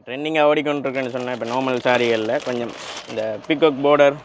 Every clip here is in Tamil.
ட்ரெண்டிங்காக ஓடிக்கொண்டிருக்குன்னு சொன்னால் இப்போ நார்மல் சாரிகளில் கொஞ்சம் இந்த பிகாக் பார்டர்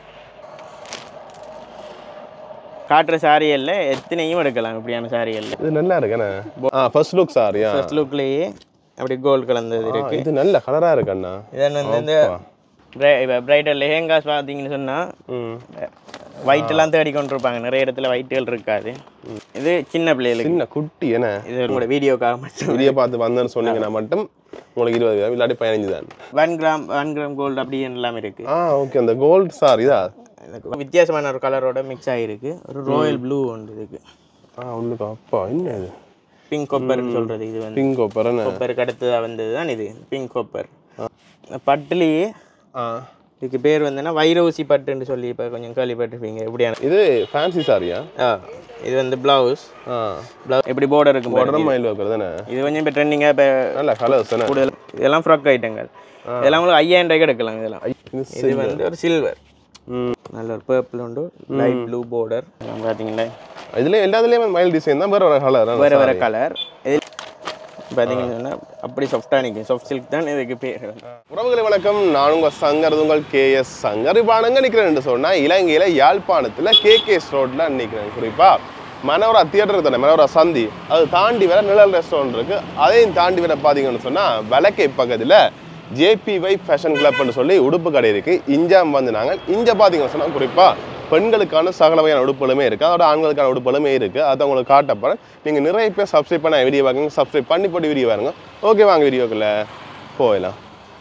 காட்டுற சாரிகளில் எத்தனையும் எடுக்கலாம் இப்படியான சாரிகளில் இது நல்லா இருக்குண்ணே ஆ ஃபர்ஸ்ட் லுக் சாரியா ஃபர்ஸ்ட் லுக்லேயே அப்படி கோல்டு கலந்தது இருக்கு இது நல்ல கலரா இருக்குண்ணா இதன் வந்து இந்த பிரை- இப்போ பிரைடல் லெஹெங்காஸ் பார்த்தீங்கன்னு சொன்னால் ம் ஒயிட் எல்லாம் தேடி கொண்டிருப்பாங்க நிறைய இடத்துல ஒயிட்டுகள் இருக்காது இது சின்ன பிள்ளைகளுக்கு சின்ன குட்டி என்ன இது உங்களோட வீடியோக்காக மட்டும் வீடியோ பார்த்து வந்தேன்னு சொன்னீங்கன்னா மட்டும் உங்களுக்கு இருபது கிராம் இல்லாட்டி பதினஞ்சு தான் one gram one gram gold அப்படி எல்லாம் இருக்கு ஆ ஓகே அந்த கோல்டு சார் இதா எனக்கு வித்தியாசமான ஒரு கலரோட மிக்ஸ் ஆகிருக்கு ஒரு ராயல் ப்ளூ ஒன்று இருக்கு ஆ உள்ளுக்கு அப்பா என்ன இது பிங்க் கொப்பர்னு சொல்றது இது வந்து பிங்க் ஒப்பரன்னு கொப்பருக்கு அடுத்ததாக வந்தது தான் இது பிங்க் கொப்பர் பட்டுலேயே ஆ இதுக்கு பேர் வந்துன்னா வைரோசி பட்டுன்னு சொல்லி இப்போ கொஞ்சம் கேள்விப்பட்டிருப்பீங்க எப்படியான இது ஃபேன்சி சாரியா ஆ இது வந்து ப்ளவுஸ் ஆ ப்ளவுஸ் எப்படி border இருக்கும் பாருங்க. உடனே மயில் வைக்கிறது தானே இது கொஞ்சம் இப்போ ட்ரெண்டிங்காக இப்போ நல்ல கலர்ஸ் தானே கூடுதல் இதெல்லாம் ஃப்ராக் ஐட்டங்கள் இதெல்லாம் உங்களுக்கு ஐயாயிரம் ரூபாய்க்கு எடுக்கலாம் இதெல்லாம் இது இது வந்து ஒரு சில்வர் ம் நல்ல ஒரு பர்பிள் உண்டு லைட் ப்ளூ border பார்த்தீங்கன்னா இதுல எல்லாத்துலயும் மயில் டிசைன் தான் வேற வேற கலர் வேறு வேறு கலர் இது பார்த்தீங்கன்னு சொன்னால் அப்படி சாஃப்டாக நிற்கும் சாஃப்ட் சில்க் தான் இதுக்கு பேர் உறவுகளை வணக்கம் நான் உங்க சங்கர் இது உங்கள் கே எஸ் சங்கர் இப்போ நான் எங்க நிக்கிறேன்னு சொன்னா இலங்கையில யாழ்ப்பாணத்துல கே கேஸ் ரோட்ல நிக்கிறேன் குறிப்பா மனோரா தியேட்டர் தானே மனோரா சந்தி அது தாண்டி வர நிழல் ரெஸ்டாரண்ட் இருக்கு அதையும் தாண்டி வர பாத்தீங்கன்னு சொன்னா வலக்கை பக்கத்துல ஜேபிஒய் ஃபேஷன் கிளப்னு சொல்லி உடுப்பு கடை இருக்கு இஞ்சாம் வந்து நாங்கள் இஞ்ச பாத்தீங்கன்னு சொன்னா குறிப்பா பெண்களுக்கான சகல வகையான உடுப்புகளுமே இருக்கு அதோட ஆண்களுக்கான உடுப்புகளுமே இருக்கு அதை உங்களுக்கு காட்டப்போறேன் நீங்க நிறைய பேர் சப்ஸ்கிரைப் பண்ண வீடியோ பார்க்குங்க சப்ஸ்கிரைப் பண்ணி போட்டு வீடியோ பாருங்க ஓகே வாங்க வீடியோக்குள்ள போயிடலாம்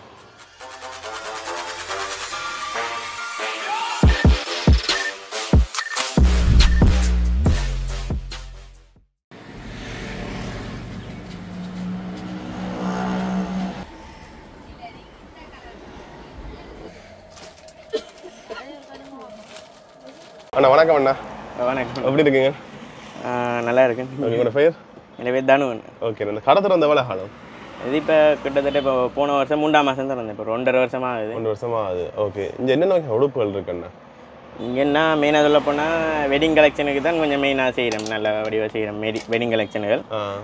அண்ணா வணக்கம் அண்ணா வணக்கம் எப்படி இருக்கீங்க ஆ, நல்லா இருக்கு உங்களோட பெயர் எனவே தனுவன் ஓகே இந்த கடை திறந்த எவ்வளோ காலம் இது இப்போ கிட்டத்தட்ட இப்போ போன வருஷம் மூன்றாம் மாதம் தான் இப்போ ரெண்டரை வருஷமாக ஆகுது ரெண்டு வருஷமா ஆகுது ஓகே இங்கே என்னென்ன வகை உடுப்புகள் இருக்குண்ணா இங்கே என்ன மெயினாக சொல்ல போனால் வெட்டிங் கலெக்ஷனுக்கு தான் கொஞ்சம் மெயினாக செய்கிறோம் நல்ல வடிவாக செய்கிறோம் மெடி வெட்டிங் கலெக்ஷனுகள்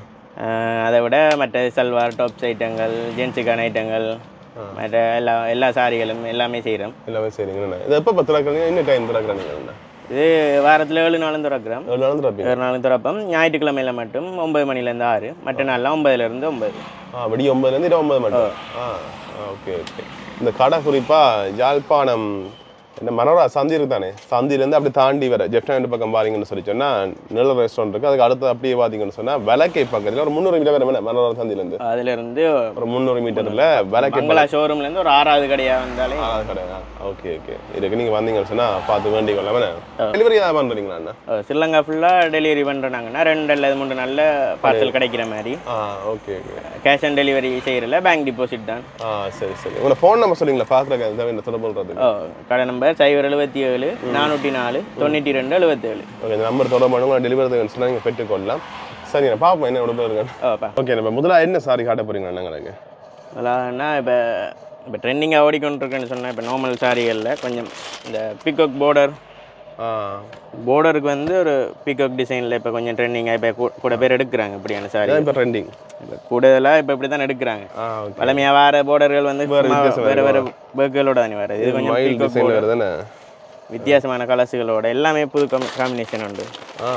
ஆ அதை விட மற்ற சல்வார் டாப்ஸ் ஐட்டங்கள் ஜென்ஸுக்கான ஐட்டங்கள் மற்ற எல்லா எல்லா சாரிகளும் எல்லாமே செய்கிறோம் எல்லாமே சரிங்கண்ணா இது எப்போ பத்து திறக்கிறீங்க இன்னும் டைம் திறக்கிறீங்கண்ணா இது வாரத்தில் ஏழு நாளும் திறக்கிறோம் எவ்வளோ நாளும் திறப்பீங்க ஏழு நாளும் திறப்போம் ஞாயிற்றுக்கிழமையில மட்டும் ஒன்பது மணிலேருந்து ஆறு மற்ற நாள்லாம் ஒன்பதுலேருந்து ஒன்பது ஆ விடிய ஒன்பதுலேருந்து இருபது ஒன்பது மட்டும் ஆ ஓகே ஓகே இந்த கடை குறிப்பாக யாழ்ப்பாணம் இந்த மனோரா சந்தி இருக்கு தானே சந்திலேருந்து அப்படி தாண்டி வர ஜெஃப்ட் ஹேண்ட் பக்கம் பாருங்கன்னு சொல்லி சொன்னால் நிழல் ரெஸ்டாரண்ட் இருக்குது அதுக்கு அடுத்து அப்படியே பார்த்தீங்கன்னு சொன்னால் விளக்கை பக்கத்தில் ஒரு முந்நூறு மீட்டர் வரும் மனோரா சந்திலேருந்து அதுலேருந்து ஒரு முந்நூறு மீட்டரில் விளக்கை மங்களா ஷோரூம்லேருந்து ஒரு ஆறாவது கடையாக வந்தாலே ஆ, கடை ஓகே ஓகே இதுக்கு நீங்கள் வந்தீங்கன்னு சொன்னால் பார்த்து வேண்டிக் கொள்ளாம டெலிவரி ஏதாவது பண்ணுறீங்களா அண்ணா அஹ் ஸ்ரீலங்கா ஃபுல்லாக டெலிவரி பண்ணுறாங்கன்னா ரெண்டு அல்லது மூணு நாளில் பார்சல் கிடைக்கிற மாதிரி ஆ okay okay cash on delivery செய்கிறல பேங்க் டிபாசிட் தான் ஆ சரி சரி உங்களோட ஃபோன் நம்பர் சொல்லுங்களா பார்க்குறக்கு இந்த தொடர்பு கொள்றதுக்கு ஓ கடை நம்பர் சைபர் எழுபத்தி ஏழு நானூற்றி நாலு தொண்ணூற்றி ரெண்டு எழுபத்தேழு ஓகே இந்த நம்பர் தொடர்பு பண்ணி உங்களை டெலிவரி சொன்னால் நீங்கள் பெற்றுக்கொள்ளலாம் சரி நான் பார்ப்போம் என்ன உடம்பு இருக்கு ஓப்பா ஓகே நம்ம முதல்ல என்ன சாரி காட்ட போறீங்களா அண்ணங்களுக்கு அதாவதுன்னா இப்போ இப்போ ட்ரெண்டிங்காக ஓடிக்கொண்டிருக்குன்னு சொன்னால் இப்போ நார்மல் சாரிகளில் கொஞ்சம் இந்த பிகாக் border ஆ borderக்கு வந்து ஒரு பிகாக் டிசைனில் இப்போ கொஞ்சம் ட்ரெண்டிங்காக இப்போ கூட பேர் எடுக்கிறாங்க இப்படியான சாரி இதான் இப்போ ட்ரெண்டிங் இப்போ கூடுதலாக இப்போ இப்படி தான் எடுக்கிறாங்க ஆ ஓகே பழமையாக வேறு போர்டர்கள் வந்து வேற சும்மா வித்தியாசம் வேறு வேறு பேக்குகளோட தானே வருது இது கொஞ்சம் மயில் peacock டிசைன் border. வருது தானே வித்தியாசமான கலர்ஸுகளோட எல்லாமே புது காம்பினேஷன் உண்டு ஆ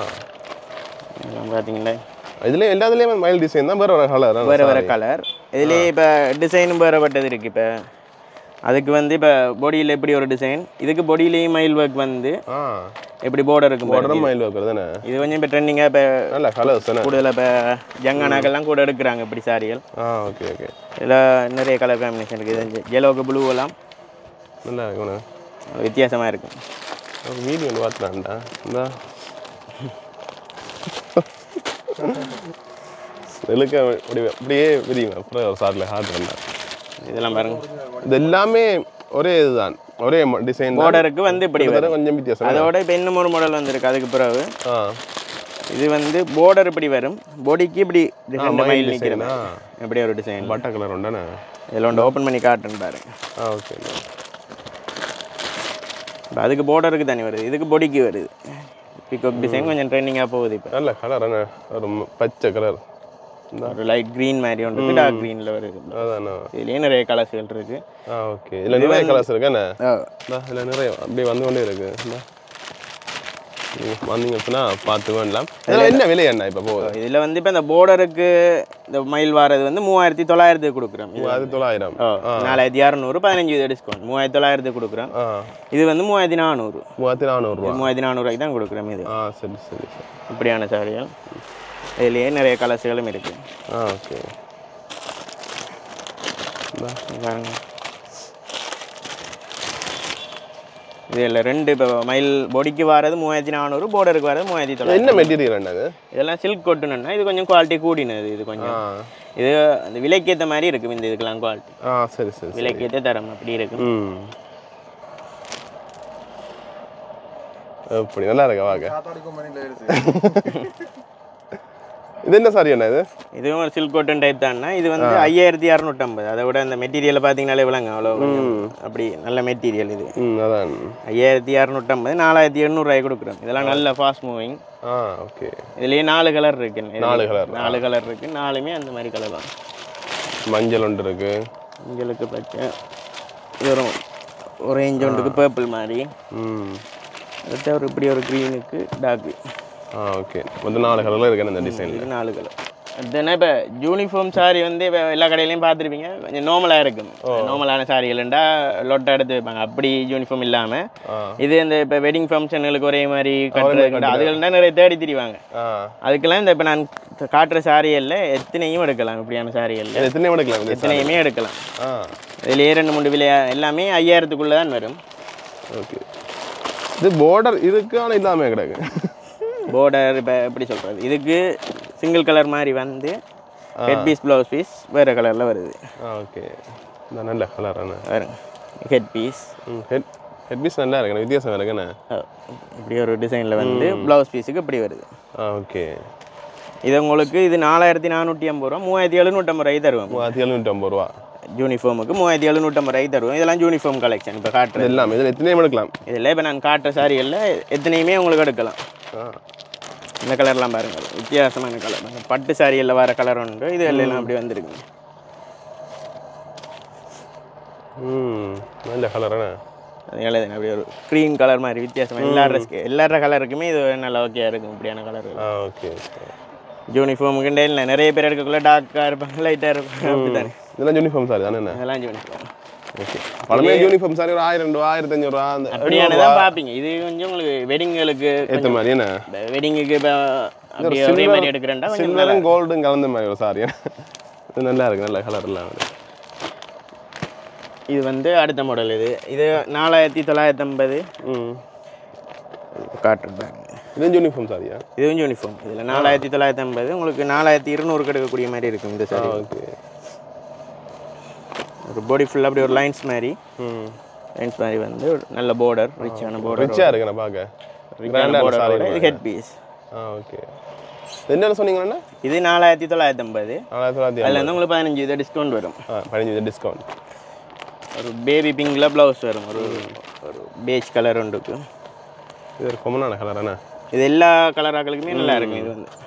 இதெல்லாம் பார்த்தீங்களா இதுலேயே எல்லாத்துலேயுமே மயில் டிசைன் தான் வேறு வேறு கலர் வேறு வேறு கலர் இதுலேயே இப்போ டிசைனும் வேறுபட்டது இருக்குது இப்போ அதுக்கு வந்து இப்போ பாடியில் எப்படி ஒரு டிசைன் இதுக்கு பாடியிலேயும் மயில் ஒர்க் வந்து ஆ எப்படி border இருக்கும் பாருங்க. உடனே மயில் வைக்கிறது தானே இது கொஞ்சம் இப்போ ட்ரெண்டிங்காக இப்போ நல்ல கலர்ஸ் தானே கூடுதலாக இப்போ ஜங்கானாக்கெல்லாம் கூட எடுக்கிறாங்க இப்படி சாரிகள் ஆ ஓகே ஓகே இதில் நிறைய கலர் காம்பினேஷன் இருக்குது இது ஜெலோக்கு ப்ளூ எல்லாம் நல்லா இருக்கணும் வித்தியாசமாக இருக்கும் ஒரு வீடியோ ஒன்று பார்த்துலான்டா இந்த இழுக்க அப்படி அப்படியே விரியுங்க அப்புறம் ஒரு சாரில் ஹார்ட் பண்ணேன் இதெல்லாம் பாருங்க இது எல்லாமே ஒரே இதுதான் ஒரே டிசைன் தான் பார்டருக்கு வந்து இப்படி வரும் கிட்டத்தட்ட கொஞ்சம் வித்தியாசம் அதோட இப்போ இன்னும் ஒரு மாடல் வந்திருக்கு அதுக்கு பிறகு ஆ இது வந்து பார்டர் இப்படி வரும் பாடிக்கு இப்படி ரெண்டு மயில் மைல் நிற்கிற design ஆ? மாதிரி இப்படி ஒரு டிசைன் பட்டை கலர் உண்டானே இதில் ஒன்று ஓப்பன் பண்ணி காட்டுன்னு பாருங்க ஆ ஓகே இப்போ அதுக்கு பார்டருக்கு தனி வருது இதுக்கு பொடிக்கு வருது பிகாக் டிசைன் கொஞ்சம் ட்ரெண்டிங்காக போகுது இப்போ நல்ல கலர் என்ன ஒரு ம- பச்சை கலர் ஒரு லைட் க்ரீன் மாதிரி ஒன்று இருக்குது டார்க் க்ரீனில் வருது அதானே இதுலேயே நிறைய கலர்ஸ்கள் இருக்குது ஆ ஓகே இதில் நிறைய கலர்ஸ் இருக்கு என்ன இதில் நிறைய அப்படியே வந்து கொண்டே இருக்கு இந்தா. நீங்க வந்தீங்க அப்படின்னா பார்த்து வேண்டலாம் இதில் என்ன விலை என்ன இப்போ போகுது இதில் வந்து இப்போ இந்த borderக்கு இந்த மயில் வாரது வந்து மூவாயிரத்தி தொள்ளாயிரத்துக்கு கொடுக்குறோம் இது அது தொள்ளாயிரம் ஓ நாலாயிரத்தி இரநூறு பதினஞ்சு வீத டிஸ்கவுண்ட் மூவாயிரத்தி தொள்ளாயிரத்துக்கு கொடுக்குறோம் ஆ இது வந்து மூவாயிரத்தி நானூறு மூவாயிரத்தி நானூறுரூவா மூவாயிரத்தி நானூறுவாய்க்கு தான் கொடுக்குறோம் இது ஆ சரி சரி சரி இப்படியான சாரிகள் இதுலேயே நிறைய கலர்ஸ்களும் இருக்குது ஆ ஓகே பாருங்க இதில் ரெண்டு இப்போ மயில் பொடிக்கு வரது மூவாயிரத்தி நானூறு borderக்கு வரது மூவாயிரத்தி தொள்ளாயிரம் என்ன மெட்டீரியல் என்னது இதெல்லாம் சில்க் கொட்டுனா இது கொஞ்சம் குவாலிட்டி கூடினது இது ஆ கொஞ்சம் இது அந்த விலைக்கேற்ற மாதிரி இருக்கும் இந்த இதுக்கெல்லாம் குவாலிட்டி ஆ சரி சரி சரி விலைக்கேற்ற தரம் அப்படி இருக்கும் ம் அப்படி நல்லா இருக்கா வாங்க காத்தாடி கம்பெனியில் இருக்கு இது என்ன சாரி என்ன இது இதுவும் ஒரு சில்க் காட்டன் டைப் தான்னா இது வந்து ஐயாயிரத்தி இரநூற்றம்பது அதை விட அந்த மெட்டீரியலை பார்த்தீங்கனாலே விளங்க அவ்வளோ கொஞ்சம் அப்படி நல்ல மெட்டீரியல் இது ம் அதான் ஐயாயிரத்தி இரநூற்றம்பது நாலாயிரத்தி எண்ணூறுரூவாய் கொடுக்குறோம் இதெல்லாம் நல்ல ஃபாஸ்ட் மூவிங் ஆ ஓகே இதுலேயே நாலு கலர் இருக்கு இதுலயே. நாலு colour. நாலு கலர் இருக்கு நாலுமே அந்த மாதிரி கலர் தான் மஞ்சள் ஒன்று இருக்கு உங்களுக்கு பச்சை இது ஒரு ஒரேஞ்ச் ஒன்றுக்கு பர்பிள் மாதிரி ம் அடுத்த ஒரு இப்படி ஒரு க்ரீனுக்கு டார்க் ஆ ஓகே மொத்தம் நாலு கலரில் இருக்கு இந்த டிசைன் இது நாலு கலர் அடுத்தனா இப்போ யூனிஃபார்ம் சாரி வந்து இப்போ எல்லா கடையிலையும் பார்த்துருப்பீங்க கொஞ்சம் நார்மலாக இருக்கும் நார்மலான சாரிகள்ண்டா லொட்டை எடுத்து வைப்பாங்க அப்படி யூனிஃபார்ம் இல்லாமல் ஆ இது இந்த இப்போ வெட்டிங் ஃபங்க்ஷனுக்கு ஒரே மாதிரி கட்டுறது அதுகள்னா நிறைய தேடி திரிவாங்க ஆ அதுக்கெல்லாம் இந்த இப்போ நான் காட்டுற சாரியல்ல எத்தனையும் எடுக்கலாம் இப்படியான சாரியல்ல இது எத்தனை எடுக்கலாம் இந்த எத்தனையுமே எடுக்கலாம் ஆ இதுலேயே ரெண்டு மூணு விலை எல்லாமே ஐயாயிரத்துக்குள்ளே தான் வரும் ஓகே இது பார்டர் இருக்கு ஆனால் இல்லாமல் கிடக்கு பார்டர் இப்போ எப்படி சொல்கிறது இதுக்கு சிங்கிள் கலர் மாதிரி வந்து ஹெட் பீஸ் ப்ளவுஸ் பீஸ் வேறு கலரில் வருது ஆ ஓகே இந்த நல்ல கலர் என்ன பாருங்க ஹெட் பீஸ் ம் ஹெட் ஹெட் பீஸ் நல்லா இருக்கு எனக்கு வித்தியாசம் இருக்குண்ணே இப்படி ஒரு டிசைனில் வந்து ப்ளவுஸ் பீஸுக்கு இப்படி வருது ஆ ஓகே இது உங்களுக்கு இது நாலாயிரத்தி நானூற்றி ஐம்பது ரூபா மூவாயிரத்தி எழுநூற்றம்பது ரூபாய் தருவோம் மூவாயிரத்தி எழுநூற்றம்பது ரூபா யூனிஃபார்முக்கு மூவாயிரத்தி எழுநூற்றம்பது ரூபாய் தருவோம் இதெல்லாம் யூனிஃபார்ம் கலெக்ஷன் இப்போ இது காட்டுறது எல்லாம் இதில் எத்தனையும் எடுக்கலாம் இதில் இப்போ நான் காட்டுற சாரிகளில் எத்தனையுமே உங்களுக்கு எடுக்கலாம் ஆ இந்த கலர்லாம் பாருங்க வித்தியாசமான கலர் பட்டு சாரிகளில் வர கலர் உண்டு இது எல்லாம் அப்படி வந்திருக்கு ம் நல்ல கலர் என்ன அதனால இது அப்படி ஒரு க்ரீன் கலர் மாதிரி வித்தியாசமாக எல்லா ட்ரெஸ்க்கு எல்லார கலருக்குமே இது நல்லா ஓகே இருக்கும் இப்படியான கலர் ஆ ஓகே யூனிஃபார்முக்கு இல்லை நிறைய பேர் எடுக்கக்குள்ள டார்க்காக இருப்பாங்க லைட்டாக இருப்பாங்க அப்படித்தானே இதெல்லாம் யூனிஃபார்ம் சாரி தானே என்ன அதெல்லாம் யூனிஃபார்ம் ஓகே பழமே யூனிஃபார்ம் சாரி ஒரு ஆயிரம் ரூபா ஆயிரத்தி அஞ்சூறுவா அந்த அப்படியானதான் பார்ப்பீங்க இது கொஞ்சம் உங்களுக்கு வெட்டிங்களுக்கு ஏற்ற மாதிரி என்ன வெட்டிங்குக்கு இப்போ அப்படியே ஒரே மாதிரி எடுக்கிறேன்டா கொஞ்சம் நல்லா சில்வரும் கோல்டும் கலந்த மாதிரி ஒரு சாரி இது நல்லா இருக்கு நல்ல கலர் எல்லாம் வருது. இது வந்து அடுத்த மாடல் இது இது நாலாயிரத்தி தொள்ளாயிரத்தி ஐம்பது ம் காட்டுறாங்க இது யூனிஃபார்ம் சாரியா இதுவும் யூனிஃபார்ம் இதில் நாலாயிரத்தி தொள்ளாயிரத்தி ஐம்பது உங்களுக்கு நாலாயிரத்தி இருநூறுக்கு எடுக்கக்கூடிய மாதிரி இருக்கும் இந்த ஆ சாரி ஓகே ஒரு பாடி ஃபுல்லாக அப்படி ஒரு லைன்ஸ் மாதிரி ம் லைன்ஸ் மாதிரி வந்து ஒரு நல்ல border ரிச்சான border ரிச்சாக இருக்கு நான் பார்க்க ரிச்சான கிராண்டாக border சாரி இது ஹெட் பீஸ் ஆ ஓகே என்னென்ன சொன்னீங்கன்னா இது நாலாயிரத்தி தொள்ளாயிரத்தி ஐம்பது நாலாயிரத்தி தொள்ளாயிரத்தி அதில் வந்து உங்களுக்கு பதினஞ்சு இதை டிஸ்கவுண்ட் வரும் ஆ பதினஞ்சு டிஸ்கவுண்ட் ஒரு பேபி பிங்கில் ப்ளவுஸ் வரும் ஒரு ஒரு பேஜ் கலர் ஒன்றுக்கு இது ஒரு கொமனான கலர் என்ன இது எல்லா கலர் ஆக்களுக்குமே நல்லா இருக்கும் இது வந்து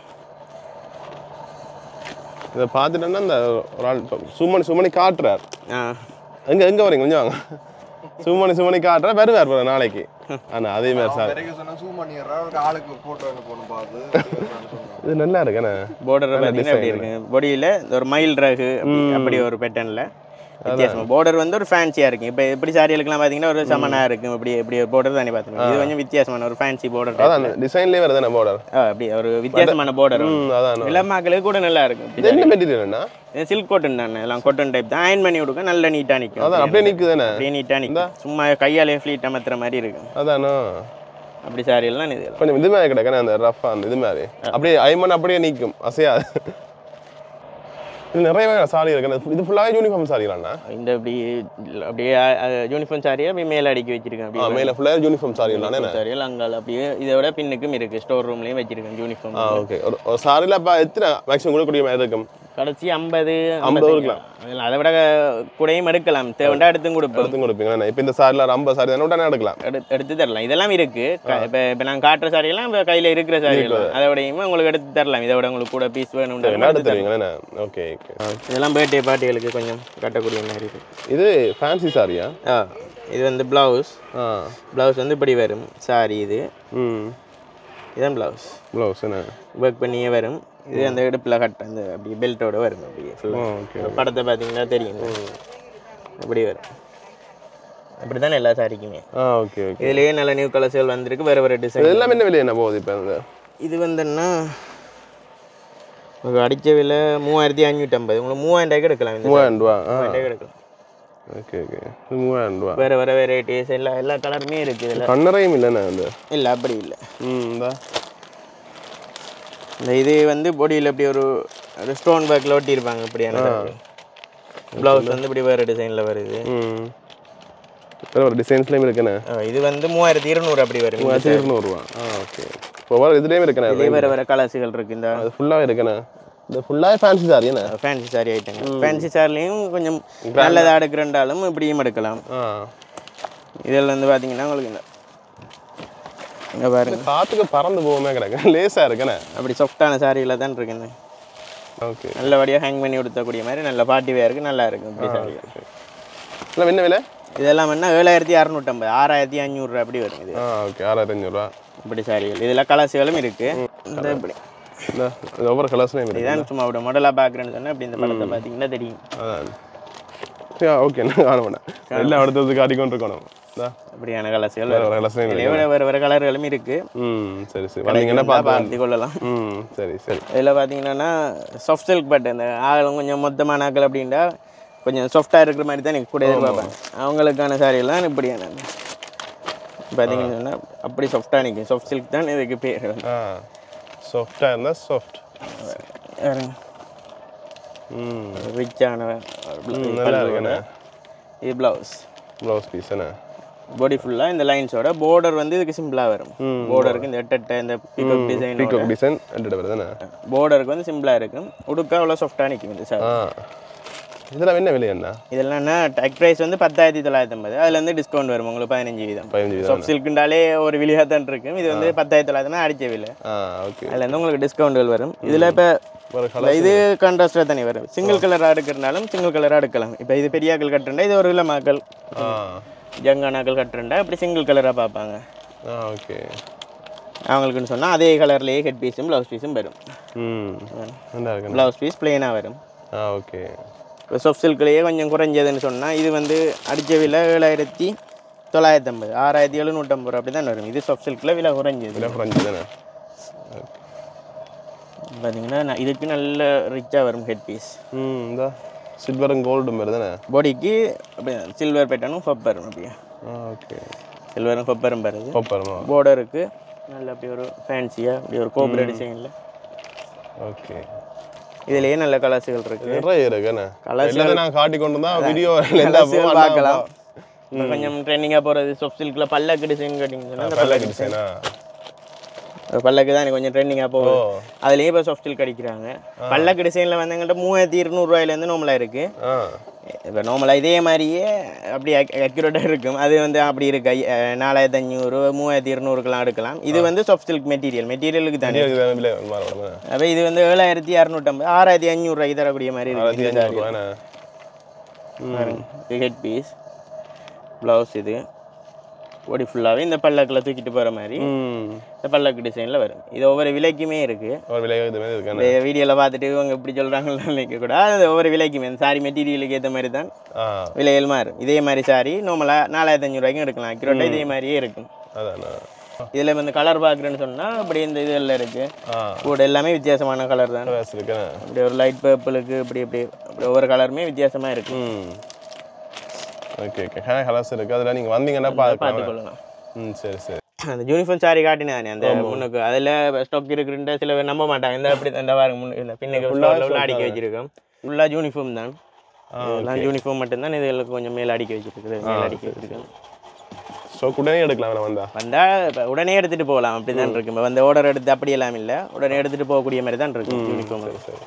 இதை பார்த்துட்டோன்னா இந்த ஒரு ஆள் இப்ப சுமணி சுமணி காட்டுறார் ஆ எங்கே எங்கே வரீங்க கொஞ்சம் வாங்க சுமணி சுமணி காட்டுறார் வருவார் பாரு நாளைக்கு ஆனால் அதே மாதிரி சார் வரைக்கும் சொன்னா zoom பண்ணிடுறா, ஒரு ஆளுக்கு photo எடுக்க போகணும் பார்த்து சொன்னாங்க. இது நல்லா இருக்கு என்ன பார்டர் பார்த்தீங்கன்னா அப்படி இருக்கு பொடியில் ஒரு மயில் ரகு அப்படி- அப்படி ஒரு பேட்டர்னில் வித்தியாசம் பார்டர் வந்து ஒரு ஃபேன்சியாக இருக்கும் இப்போ எப்படி சாரிகளுக்குலாம் பார்த்தீங்கன்னா ஒரு சமனாக இருக்கும் இப்படி இப்படி ஒரு பார்டர் தானே பார்த்துருக்கோம் இது கொஞ்சம் வித்தியாசமான ஒரு ஃபேன்சி பார்டர் அதான் டிசைன்லேயே வருது என்ன பார்டர் அப்படி ஒரு வித்தியாசமான பார்டர் ம் அதான் இளமாக்களுக்கு கூட நல்லா இருக்கும் இது என்ன மெட்டீரியல் என்ன இது சில்க் காட்டன் தானே எல்லாம் காட்டன் டைப் தான் அயன் பண்ணி கொடுக்க நல்ல நீட்டாக நிற்கும் அதான் அப்படியே நிற்குது என்ன அப்படியே நீட்டாக நிற்கும் சும்மா கையாலே ஃப்ளீட் அமர்த்துற மாதிரி இருக்கும் அதானோ அப்படி சாரியெல்லாம் இது கொஞ்சம் இது மாதிரி கிடக்கணும் அந்த ரஃபா அந்த இது மாதிரி அப்படியே ஐமன் அப்படியே நிற்கும் அசையாது இது நிறைய வகை சாரி இருக்கு அந்த இது ஃபுல்லாகவே யூனிஃபார்ம் சாரிங்களாண்ணா இந்த இப்படி அப்படியே யூனிஃபார்ம் சாரியை அப்படியே மேலே அடுக்கி வச்சிருக்கேன் ஆ அப்படியே மேலே ஃபுல்லாக யூனிஃபார்ம் சாரிங்களாண்ணே சாரியல் அங்கால அப்படியே இதை விட பின்னுக்கும் இருக்கு ஸ்டோர் ரூம்லயும் வச்சிருக்கேன் யூனிஃபார்ம் ஆ ஓகே ஒரு ஒரு சாரியில் இப்போ எத்தனை மேக்ஸிமம் கொடுக்கக்கூடிய மாதிரி இருக்கும் கடைசி ஐம்பது ஐம்பது இருக்கலாம். அதை விட கூடயும் எடுக்கலாம் தேவைண்டா எடுத்தும் கொடுப்போம் எடுத்து கொடுப்பீங்களா இப்போ இந்த சாரியில் ஒரு ஐம்பது சாரி தானே உடனே எடுக்கலாம் எடு- எடுத்து தரலாம் இதெல்லாம் இருக்கு க- இப்ப இப்ப நான் காட்டுற சாரியெல்லாம் இப்ப கையில இருக்கிற சாரியெல்லாம் அதை விடையுமே உங்களுக்கு எடுத்து தரலாம் இதை விட உங்களுக்கு கூட பீஸ் என்ன வேணும் எடுத்து தருவீங்களா ஓகே ஓகே இதெல்லாம் பர்த்டே பார்ட்டிகளுக்கு கொஞ்சம் கட்டக்கூடிய மாதிரி இருக்கு இது ஃபேன்சி சாரியா ஆ இது வந்து பிளவுஸ் ஆ பிளவுஸ் வந்து இப்படி வரும் சாரி இது ம் இதுதான் பிளவுஸ் ப்ளவுஸ் என்ன ஒர்க் பண்ணியே வரும் இது அந்த இடுப்பில் கட்ட அந்த அப்படி பெல்ட்டோட வரும் அப்படியே ஓ ஃபுல்லாக ஓகே படத்தை பார்த்தீங்கன்னா தெரியும் அப்படி வரும் அப்படி தானே எல்லா சாரிக்குமே ஆ ஓகே ஓகே இதுலேயே நல்ல நியூ கலர்ஸ்கள் வந்திருக்கு வேறு வேறு டிசைன் இது எல்லாமே என்ன விலை என்ன போகுது இப்போ இந்த இது வந்துன்னா உங்களுக்கு அடித்த விலை மூவாயிரத்தி அஞ்சூற்றம்பது உங்களுக்கு மூவாயிரம் ரூபாய்க்கு எடுக்கலாம் இந்த மூவாயிரம் ரூபா ஆ மூவாயிரம் ரூபாய்க்கு எடுக்கலாம் ஓகே ஓகே இது மூவாயிரம் ரூபா வேறு வேறு வெரைட்டிஸ் எல்லா எல்லா கலருமே இருக்குது இதில் கண்ணறையும் இல்லைண்ணே அந்த இல்லை அப்படி இல்லை ம் இந்த இந்த இது வந்து பொடியில் இப்படி ஒரு ஒரு ஸ்டோன் ஒர்க்கில் ஒட்டியிருப்பாங்க இப்படியான ப்ளவுஸ் வந்து இப்படி வேறு டிசைனில் வருது ம் வேறு ஒரு டிசைன்ஸ்லேயும் இருக்குண்ணே ஆ, இது வந்து மூவாயிரத்தி இருநூறு அப்படி வரும் இந்த மூவாயிரத்தி இருநூறுவா ஆ ஓகே இப்போ வர இதுலேயும் இருக்குண்ணே இதே வேறு வேறு கலர்ஸுகள் இருக்குது இந்த அது ஃபுல்லாகவே இருக்குண்ணே இந்த ஃபுல்லாகவே ஃபேன்சி சாரி என்ன ஃபேன்சி சாரி ஐட்டங்கள் ஃபேன்சி சாரிலையும் கொஞ்சம் நல்லதாக எடுக்கிறண்டாலும் இப்படியும் எடுக்கலாம் ஆ இதில் வந்து பார்த்தீங்கன்னா உங்களுக்கு இந்த இங்கே பாருங்க காற்றுக்கு பறந்து போகாம கிடக்கு லேசாக இருக்குண்ணே அப்படி சாஃப்டான சாரியில் தான் இருக்குங்க ஓகே நல்லபடியாக ஹேங் பண்ணி கொடுத்தக்கூடிய மாதிரி நல்ல பார்ட்டி வேருக்கு நல்லா இருக்கும் இப்படி சாரி இல்லை என்ன விலை இதெல்லாம் என்ன ஏழாயிரத்தி அறநூற்றம்பது ஆறாயிரத்தி அஞ்சூறு அப்படி வரும் இது ஆ ஓகே ஆறாயிரத்தி அஞ்சூறுரூவா இப்படி சாரிகள் இதில் கலர்ஸுகளும் இருக்கு இந்த இப்படி இந்த இது ஒவ்வொரு கலர்ஸ்லையும் இருக்கு இதான் சும்மா அப்படி மாடலாக பார்க்குறேன்னு சொன்னால் இப்படி இந்த படத்தை பார்த்தீங்கன்னா தெரியும் அதான் ஓகே என்ன காண வேண்டாம் எல்லாம் அடுத்தது காட்டிக்கொண்டு இருக்கணும் இந்தா, அப்படியான கலர்ஸுகள் வேற வேற கலர்ஸ்லையும் இதில் இருக்கு வேறு வேறு கலர்களும் இருக்கு ம் சரி சரி வந்தீங்கன்னா பார்த்து பார்த்து கொள்ளலாம் ம் சரி சரி இதில் பார்த்தீங்கன்னா சாஃப்ட் சில்க் பட் இந்த ஆளும் கொஞ்சம் மொத்தமான ஆக்கள் அப்படின்னா கொஞ்சம் சாஃப்டாக இருக்கிற மாதிரி தான் எனக்கு கூட எதிர்பார்ப்பேன் அவங்களுக்கான சாரியெல்லாம் இப்படியான பார்த்தீங்கன்னு சொன்னால் அப்படி சாஃப்டாக நிற்கும் சாஃப்ட் சில்க் தான் இதுக்கு பேர் ஆ சாஃப்டாக இருந்தால் சாஃப்ட் ம் ரிச்சான நல்லா இருக்குண்ணே இது ப்ளவுஸ் ப்ளவுஸ் பீஸ் என்ன பாடி ஃபுல்லாக இந்த லைன்ஸோட border வந்து இதுக்கு சிம்பிளாக வரும் ம். பார்டருக்கு இந்த எட்டட்ட இந்த பிகப் டிசைன் பீகாக் டிசைன் ரெண்டு வருது தானே பார்டருக்கு வந்து சிம்பிளாக இருக்கும் உடுக்க அவ்வளோ சாஃப்டாக நிற்கும் இந்த சார் ஆ இதெல்லாம் என்ன விலை என்ன இதெல்லாம் என்ன டேக் ப்ரைஸ் வந்து பத்தாயிரத்தி தொள்ளாயிரத்தி ஐம்பது அதுலேருந்து டிஸ்கவுண்ட் வரும் உங்களுக்கு பதினஞ்சு வீதம் பதினஞ்சு வீதம் சாஃப்ட் சில்க்குண்டாலே ஒரு விலையாக தான் இருக்கும் இது வந்து பத்தாயிரத்தி தொள்ளாயிரத்தி அடிச்ச விலை ஆ ஓகே அதுலேருந்து உங்களுக்கு டிஸ்கவுண்ட்கள் வரும் இதில் இப்போ ஒரு கலர் இது கான்ட்ராஸ்டாக தனி வரும் சிங்கிள் கலராக எடுக்கிறனாலும் சிங்கிள் கலராக எடுக்கலாம் இப்போ இது பெரியாக்கள் கட்டுறா இது ஒரு இளமாக்கள் ஆ ஜங்கானாக்கள் கட்டுறா இப்படி சிங்கிள் கலராக பார்ப்பாங்க ஆ ஓகே அவங்களுக்குன்னு சொன்னால் அதே கலர்லேயே ஹெட் பீஸும் ப்ளவுஸ் பீஸும் வரும் ம் நல்லா இருக்குண்ணே ப்ளவுஸ் பீஸ் பிளெயினாக வரும் ஆ ஓகே இப்போ சாஃப்ட் சில்க்லேயே கொஞ்சம் குறைஞ்சதுன்னு சொன்னால் இது வந்து அடித்த விலை ஏழாயிரத்தி தொள்ளாயிரத்தி ஐம்பது ஆறாயிரத்தி எழுநூற்றம்பது ரூபா அப்படி தான் வரும் இது சாஃப்ட் சில்கில் விலை குறைஞ்சது விலை குறைஞ்சி தானே பார்த்தீங்கன்னா ந- இதுக்கு நல்ல ரிச்சாக வரும் ஹெட் பீஸ் ம் இந்த சில்வரும் கோல்டும் வருது தானே பாடிக்கு அப்படி சில்வர் பேட்டர்னும் ஃபப்பரும் அப்படியே ஆ ஓகே சில்வரும் ஃபப்பரும் வருது கோப்பரமா பார்டருக்கு நல்ல அப்படி ஒரு ஃபேன்சியாக அப்படி ஒரு கோபுர டிசைனில் ஓகே இதுலேயே நல்ல கலர்ஸுகள் இருக்குது நிறைய இருக்குண்ணே Colours எல்லாத்தையும் நான் காட்டி கொண்டு தான் வீடியோ கலர்ஸுகள் பார்க்கலாம் இப்போ கொஞ்சம் ட்ரெண்டிங்காக போகிறது சாஃப்ட் சில்கில் பல்லக்கு டிசைன் கட்டிங்கன்னா அந்த பல்லக்கு டிசைனா ஒரு பல்லக்கு தான் எனக்கு கொஞ்சம் ட்ரெண்டிங்காக ஓ போகுது அதுலேயே இப்போ சாஃப்ட் சில்க் அடிக்கிறாங்க பல்லக்கு டிசைனில் வந்து எங்கள்கிட்ட மூவாயிரத்தி இருநூறுவாயிலேருந்து நார்மலாக இருக்குது ஆ இப்போ நார்மலாக இதே மாதிரியே அப்படி அக்யூரேட்டாக இருக்கும் அது வந்து அப்படி இருக்கு ஐ- அஹ் நாலாயிரத்தி அஞ்சூறு மூவாயிரத்தி இருநூறுக்கெல்லாம் எடுக்கலாம் இது வந்து சாஃப்ட் சில்க் மெட்டீரியல் மெட்டீரியலுக்கு தானே நிறைய இருக்குது விலை மாறணும் அப்போ இது வந்து ஏழாயிரத்தி இரநூற்றம்பது ஆறாயிரத்தி அஞ்சூறுரூவாய்க்கு தரக்கூடிய மாதிரி ஆயிரத்தி இருக்குது அஞ்சூறுவாண்ணே இது ஹெட் பீஸ் ப்ளவுஸ் இது ஒடி ஃபுல்லாகவே இந்த பல்லக்கில் தூக்கிட்டு போகிற மாதிரி ம் இந்த பல்லக்கு டிசைனில் வரும் இது ஒவ்வொரு விலைக்குமே இருக்குது ஒரு விலை இது மாதிரி இருக்கானே இந்த வீடியோவில் பார்த்துட்டு இவங்க இப்படி சொல்கிறாங்கன்னு நினைக்கக்கூடாது அது ஒவ்வொரு விலைக்குமே இந்த சாரி மெட்டீரியலுக்கு ஏற்ற மாதிரி தான் ஆ விலைகள் மாறும் இதே மாதிரி சாரி நார்மலாக நாலாயிரத்தி அஞ்சூறுவாய்க்கும் எடுக்கலாம் அக்யூரேட்டாக இதே மாதிரியே இருக்கும் அதாண்ணா இதில் வந்து கலர் பார்க்குறேன்னு சொன்னால் அப்படி இந்த இதெல்லாம் இருக்குது ஆ கூட எல்லாமே வித்தியாசமான கலர் தான் வயசு இருக்கேண்ணே இப்படி ஒரு லைட் பர்பிளுக்கு இப்படி இப்படி அப்படி ஒவ்வொரு கலருமே வித்தியாசமாக இருக்கு ம் ஓகே ஓகே ஹே கலர்ஸ் இருக்குது அதில் நீங்கள் வந்தீங்கன்னா பார்க்கலாம் பார்த்துக்கொள்ளலாம் ம் சரி சரி அந்த யூனிஃபார்ம் சாரி காட்டினானே அந்த முன்னுக்கு அதில் ஸ்டாக் இருக்குன்ற சில பேர் நம்ப மாட்டாங்க இந்த அப்படி இந்த பாருங்க முன்னு இந்த பின்னுக்கு ஸ்டாக்ல உள்ள அடிக்க வச்சிருக்கோம் ஃபுல்லாக யூனிஃபார்ம் தான் இதெல்லாம் யூனிஃபார்ம் மட்டும்தான் இதுகளுக்கு கொஞ்சம் மேலே அடிக்க வச்சிருக்குது மேலே அடிக்க வச்சிருக்கோம் ஸோ உடனே எடுக்கலாம் வேணா வந்தா வந்தால் இப்போ உடனே எடுத்துகிட்டு போகலாம் அப்படி தான் இருக்கு இப்போ வந்து ஆர்டர் எடுத்து அப்படியெல்லாம் இல்லை உடனே எடுத்துகிட்டு போகக்கூடிய மாதிரி தான் இருக்கும் யூனிஃபார்ம் சரி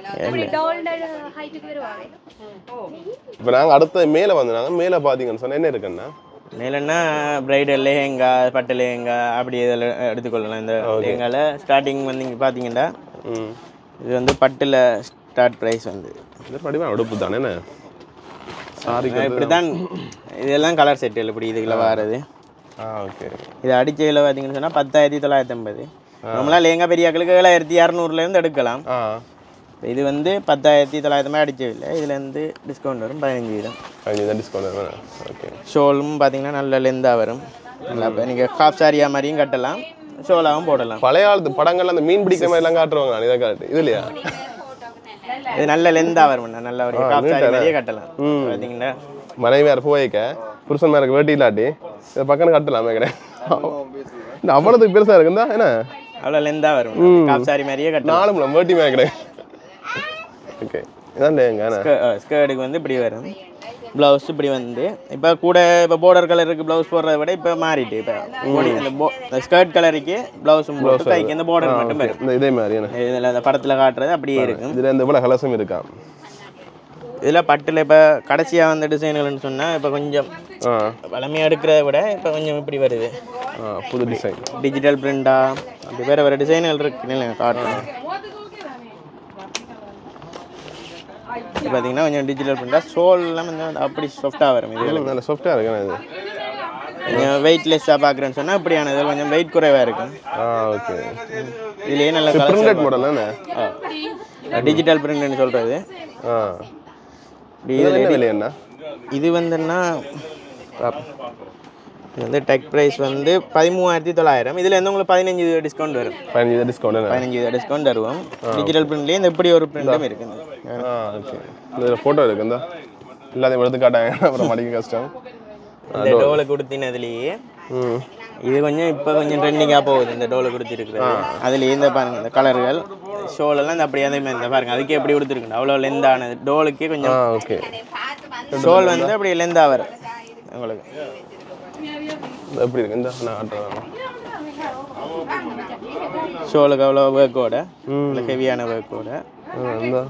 இப்படி டோல்ட ஹைட்டுக்கு வருவாங்க இப்போ நாங்கள் அடுத்த மேலே வந்து நாங்கள் மேலே பார்த்தீங்கன்னு சொன்னால் என்ன இருக்குன்னா மேலன்னா பிரைடல் லேஹெங்கா பட்டு லேஹெங்கா அப்படி இதில் எடுத்துக்கொள்ளலாம் இந்த லேஹெங்கால ஸ்டார்டிங் வந்து இங்கே பார்த்தீங்கன்னா ம் இது வந்து பட்டில் ஸ்டார்ட் ப்ரைஸ் வந்து இது படிவா உடுப்பு தானே என்ன சாரி இப்படி தான் இதெல்லாம் கலர் செட்டில் இப்படி இதுக்குள்ள வாரது ஆ ஓகே இது அடிச்சையில் பார்த்தீங்கன்னு சொன்னால் பத்தாயிரத்தி தொள்ளாயிரத்தி ஐம்பது நம்மளாம் லேங்கா பெரியாக்களுக்கு ஏழாயிரத்தி இரநூறுலேருந்து எடுக்கலாம் ஆ இது வந்து பத்தாயிரத்தி தொள்ளாயிரத்தி அடிச்சவில்லை இதில் இருந்து டிஸ்கவுண்ட் வரும் பதினஞ்சு வீதம் பதினஞ்சு தான் டிஸ்கவுண்ட் ஓகே ஷோலும் பார்த்தீங்கன்னா நல்ல லெந்தாக வரும் நல்லா இப்போ நீங்கள் காஃப் சாரியா மாதிரியும் கட்டலாம் ஷோலாவும் போடலாம் பழைய காலத்து படங்கள்ல அந்த மீன் பிடிக்கிற மாதிரி எல்லாம் காட்டுவாங்க நான் இதை காட்டு இது இல்லையா இது நல்ல லெந்தாக வரும் நல்ல ஒரு காஃப் சாரி மாதிரியே கட்டலாம் பார்த்தீங்கன்னா மனைவியார் போய்க்க புருஷன் மேருக்கு வேட்டி இல்லாட்டி இதை பக்கம் கட்டலாமே கிடையாது இந்த அவ்வளோத்துக்கு பெருசா இருக்குந்தா என்ன அவ்வளோ லெந்தாக வரும் காஃப் சாரி மாதிரியே கட்டலாம் நாலு முளம் வேட்டி மேலே கிடையாது ஓகே இதான் எங்க என்ன ஸ்கர்ட்டுக்கு வந்து இப்படி வரும் ப்ளவுஸ் இப்படி வந்து இப்போ கூட இப்போ border கலருக்கு ப்ளவுஸ் போடுறத விட இப்போ மாறிட்டு இப்போ body- இந்த bo- இந்த ஸ்கர்ட் கலருக்கு ப்ளவுஸும் போட்டு கைக்கு இந்த border மட்டும் வரும் இந்த இதே மாதிரி என்ன இதில் அந்த படத்தில் காட்டுறது அப்படியே இருக்கும் இதுல இந்த போல கலசம் இருக்கா இதில் பட்டில் இப்போ கடைசியாக வந்த டிசைன்கள்னு சொன்னால் இப்போ கொஞ்சம் ஆ வளமையாக எடுக்கிறத விட இப்போ கொஞ்சம் இப்படி வருது ஆ புது டிசைன் டிஜிட்டல் பிரிண்டா அப்படி வேறு வேறு டிசைன்கள் இருக்கு இல்லை காட்டுறேன் இது பார்த்தீங்கன்னா கொஞ்சம் டிஜிட்டல் பிரிண்டா சோல்லாம் வந்து அப்படி சாஃப்டாக வரும் இது நல்ல சாஃப்டாக இருக்குண்ணா இது கொஞ்சம் வெயிட்லெஸ்ஸாக பார்க்குறேன்னு சொன்னால் இப்படியான இதில் கொஞ்சம் வெயிட் குறைவாக இருக்கும் ஆ ஓகே இதுலேயே நல்ல பிரிண்டட் மாடல் தானே டிஜிட்டல் பிரிண்ட்னு சொல்கிறது ஆ இப்படி இது இதில் என்ன விலை என்ன இது வந்துன்னா இது வந்து டெக் ப்ரைஸ் வந்து பதிமூவாயிரத்தி தொள்ளாயிரம் இதில் இருந்து உங்களுக்கு பதினஞ்சு டிஸ்கவுண்ட் வரும் பதினஞ்சு டிஸ்கவுண்ட் பதினஞ்சு டிஸ்கவுண்ட் தருவோம் டிஜிட்டல் பிரிண்ட்லேயே இந்த இப்படி ஒரு பிரிண்ட்டும் இருக்குது ஆ ஓகே இந்த ஃபோட்டோ இருக்கு இந்த எல்லாத்தையும் எடுத்து காட்டாங்க அப்புறம் மடிக்க கஷ்டம் இந்த டோலை கொடுத்தினதுலேயே ம் இது கொஞ்சம் இப்போ கொஞ்சம் ட்ரெண்டிங்காக போகுது இந்த டோலை கொடுத்துருக்குறது அதுலேயே இந்த பாருங்க இந்த கலர்கள் ஷோலெல்லாம் இந்த அப்படியே அதே மாதிரி இந்த பாருங்க அதுக்கே எப்படி கொடுத்துருக்கு அவ்வளோ லெந்தானது டோலுக்கே ஆ கொஞ்சம் ஓகே ஷோல் வந்து அப்படியே லெந்தாக வரும் உங்களுக்கு இந்த எப்படி இருக்கு இந்த நான் காட்டுறேன் ஷோலுக்கு அவ்வளோ ஒர்க்கோட இல்லை ஹெவியான ஒர்க்கோட ஆ இந்த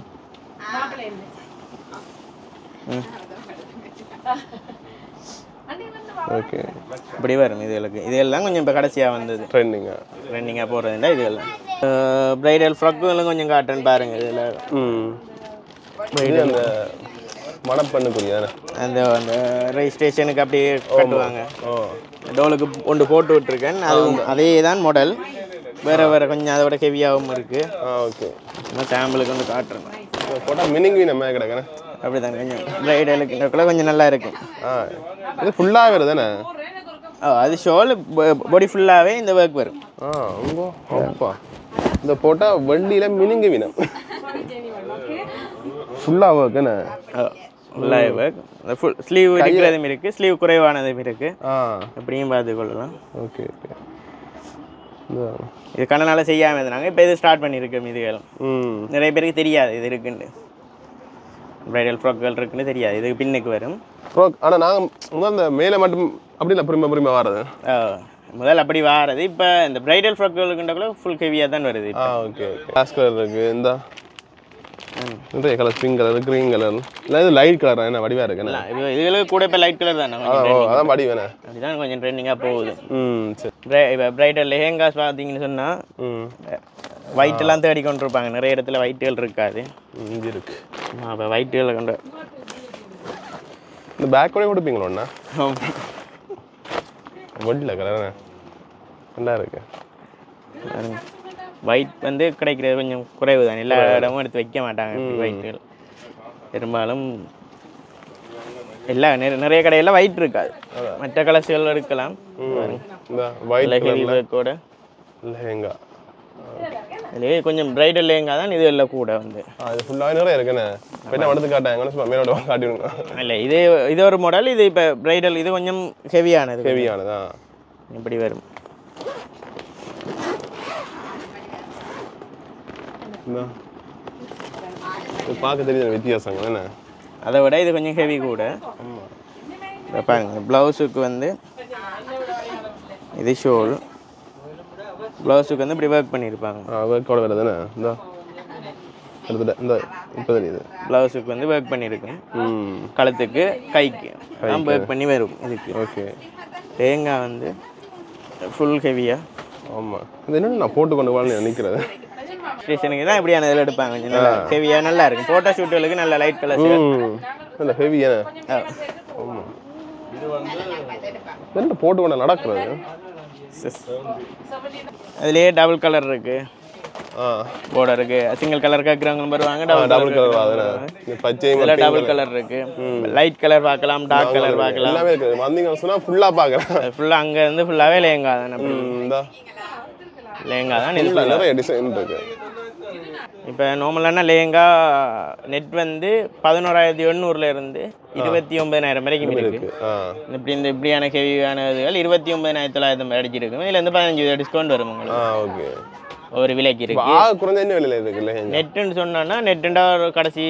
ஓகே இப்படி வரும் இதுகளுக்கு இதெல்லாம் கொஞ்சம் இப்போ கடைசியாக வந்தது ட்ரெண்டிங்கா ட்ரெண்டிங்காக போடுறதுண்டா இதெல்லாம் ப்ரைடல் ஃப்ராக்குகளும் கொஞ்சம் காட்டுன்னு பாருங்க இதில் ம் இது அந்த மணப்பண்ணுக்குரிய தானே அந்த அந்த ரெஜிஸ்ட்ரேஷனுக்கு அப்படியே கட்டுவாங்க ஓ டோலுக்கு ஒன்று போட்டு விட்ருக்கேன் அது அதே தான் மாடல் வேறு வேறு கொஞ்சம் அதோட ஹெவியாகவும் இருக்குது ஆ ஓகே சும்மா சாம்பிளுக்கு வந்து காட்டுறேன் போட்டால் மினிங்கி நம்ம கிடக்குண்ணே அப்படி தான் கொஞ்சம் ப்ரைடலுக்குள்ள கொஞ்சம் நல்லா இருக்கும் ஆ இது ஃபுல்லாக வருது தானே ஓ அது ஷோல் பாடி ஃபுல்லாகவே இந்த ஒர்க் வரும் ஆ உங்கோ அப்பா இந்த போட்டால் வண்டியில் மினுங்கி வினம் ஃபுல்லாக ஒர்க்குண்ணே ஃபுல்லாக ஒர்க் இந்த ஃபுல் ஸ்லீவ் இருக்கிறதும் இருக்குது ஸ்லீவ் குறைவானதும் இருக்குது ஆ எப்படியும் பார்த்துக்கொள்ளலாம் ஓகே ஓகே இந்த இது கண்ணனால செய்யாமல் இருந்தாங்க இப்போ இது ஸ்டார்ட் பண்ணியிருக்கோம் இதுகள் ம் நிறைய பேருக்கு தெரியாது இது இருக்குன்னு ப்ரைடல் ஃப்ராக்குகள் இருக்குன்னு தெரியாது இது பின்னுக்கு வரும் ப்ரோ ஆனால் நாங்கள் முதல் அந்த மேலே மட்டும் அப்படி இல்லை புரியுமா புரியுமா வர்றது ஆ, முதல்ல அப்படி வாரது இப்போ இந்த ப்ரைடல் ஃப்ராக்குகளுக்குண்டக்குள்ள ஃபுல் ஹெவியாக தான் வருது ஆ ஓகே ஓகே கிளாஸ் கலர் இருக்குது இந்த நிறைய colour pink colour green colour இல்லை இது லைட் கலர் என்ன வடிவாக இருக்குண்ணே இது இதுகளுக்கு கூட இப்போ லைட் கலர் தானே அதான் ஓ அதான் வடி வேணே அப்படிதான் கொஞ்சம் ட்ரெண்டிங்காக போகுது ம் சரி இப்போ ப்ரைடல் லெஹெங்காஸ் பார்த்தீங்கன்னு சொன்னால் ம் ஒயிட்டெல்லாம் தேடி கொண்டு இருப்பாங்க நிறைய இடத்துல ஒயிட்டுகள் இருக்காது இங்கே இருக்கு அப்போ ஒயிட்டுகளை கொண்டு இந்த பேக் கூட கொடுப்பீங்களா வண்டியில் கலர் நல்லா இருக்கு ஒயிட் வந்து கிடைக்கிறது கொஞ்சம் குறைவு தான் எல்லா இடமும் எடுத்து வைக்க மாட்டாங்க ஒயிட்டுகள் பெரும்பாலும் எல்லா நிறைய நிறைய கடையில் ஒயிட் இருக்காது மற்ற கலர்ஸ்கள் இருக்கலாம் இந்த ஒயிட் ஹெவி ஒர்க்கோட லெஹெங்கா இதுலேயே கொஞ்சம் பிரைடல் லேங்கா தான் இது எல்லாம் கூட வந்து ஆ இது ஃபுல்லாக நிறைய இருக்குண்ணே இப்போ என்ன எடுத்து காட்டாங்க சும்மா மேலோட காட்டி விடுங்க இல்லை இது இது ஒரு மாடல் இது இப்போ பிரைடல் இது கொஞ்சம் ஹெவியானது ஹெவியானதா இப்படி வரும் இந்த இது பார்க்க தெரியுது வித்தியாசங்க என்ன அதை விட இது கொஞ்சம் ஹெவி கூட இதை பாருங்க ப்ளவுஸுக்கு வந்து இது ஷோல் ப்ளவுஸுக்கு வந்து இப்படி ஒர்க் பண்ணியிருப்பாங்க ஆ ஒர்க்கோட வருதுண்ணே இந்த கிட்டத்தட்ட இந்த இப்போ தெரியுது ப்ளவுஸுக்கு வந்து ஒர்க் பண்ணியிருக்கும் ம் கழுத்துக்கு கைக்கு தான் ஒர்க் பண்ணி வரும் இதுக்கு ஓகே தேங்காய் வந்து ஃபுல் ஹெவியாக ஆமாம் இது என்ன நான் போட்டு கொண்டு போகலான்னு நினைக்கிறது ஸ்டேஷனுக்கு தான் இப்படியான இதில் எடுப்பாங்க கொஞ்சம் நல்லா ஹெவியாக நல்லா இருக்கும் ஃபோட்டோ ஷூட்டுகளுக்கு நல்ல லைட் கலர்ஸ் ம் இல்லை ஹெவியான ஆமாம் என்ன போட்டு கொண்டு நடக்கிறது அதுலேயே டபுள் கலர் இருக்கு ஆ border இருக்கு சிங்கிள் கலர் கேட்குறவங்களும் வருவாங்க டபுள் டபுள் கலர் கலர் அதுனா இந்த பச்சை இதில் டபுள் கலர் இருக்கு லைட் கலர் பார்க்கலாம் டார்க் கலர் பார்க்கலாம் எல்லாமே இருக்குது வந்தீங்க சொன்னால் ஃபுல்லாக பார்க்கலாம் ஃபுல்லாக அங்கே இருந்து ஃபுல்லாகவே லேங்கா தான் அப்படி இந்த லேங்கா தான் இது full-ஆ நிறைய டிசைன் இருக்கு இப்போ நார்மலான லேங்கா நெட் வந்து பதினோராயிரத்தி எண்ணூறுல இருந்து இருபத்தி ஒன்பதாயிரம் வரைக்கும் இருக்கு இருக்கு ஆ இப்படி இந்த இப்படியான ஹெவியான இதுகள் இருபத்தி ஒன்பதாயிரத்தி தொள்ளாயிரத்தி அடிச்சிருக்கும் இதில் வந்து பதினஞ்சு டிஸ்கவுண்ட் வரும் ஆ உங்களுக்கு ஓகே ஒரு விலைக்கு இப்போ இருக்கு ஆ குறைஞ்ச என்ன விலையில் இருக்குல்ல நெட்டுன்னு சொன்னோன்னா நெட்டுண்டா ஒரு கடைசி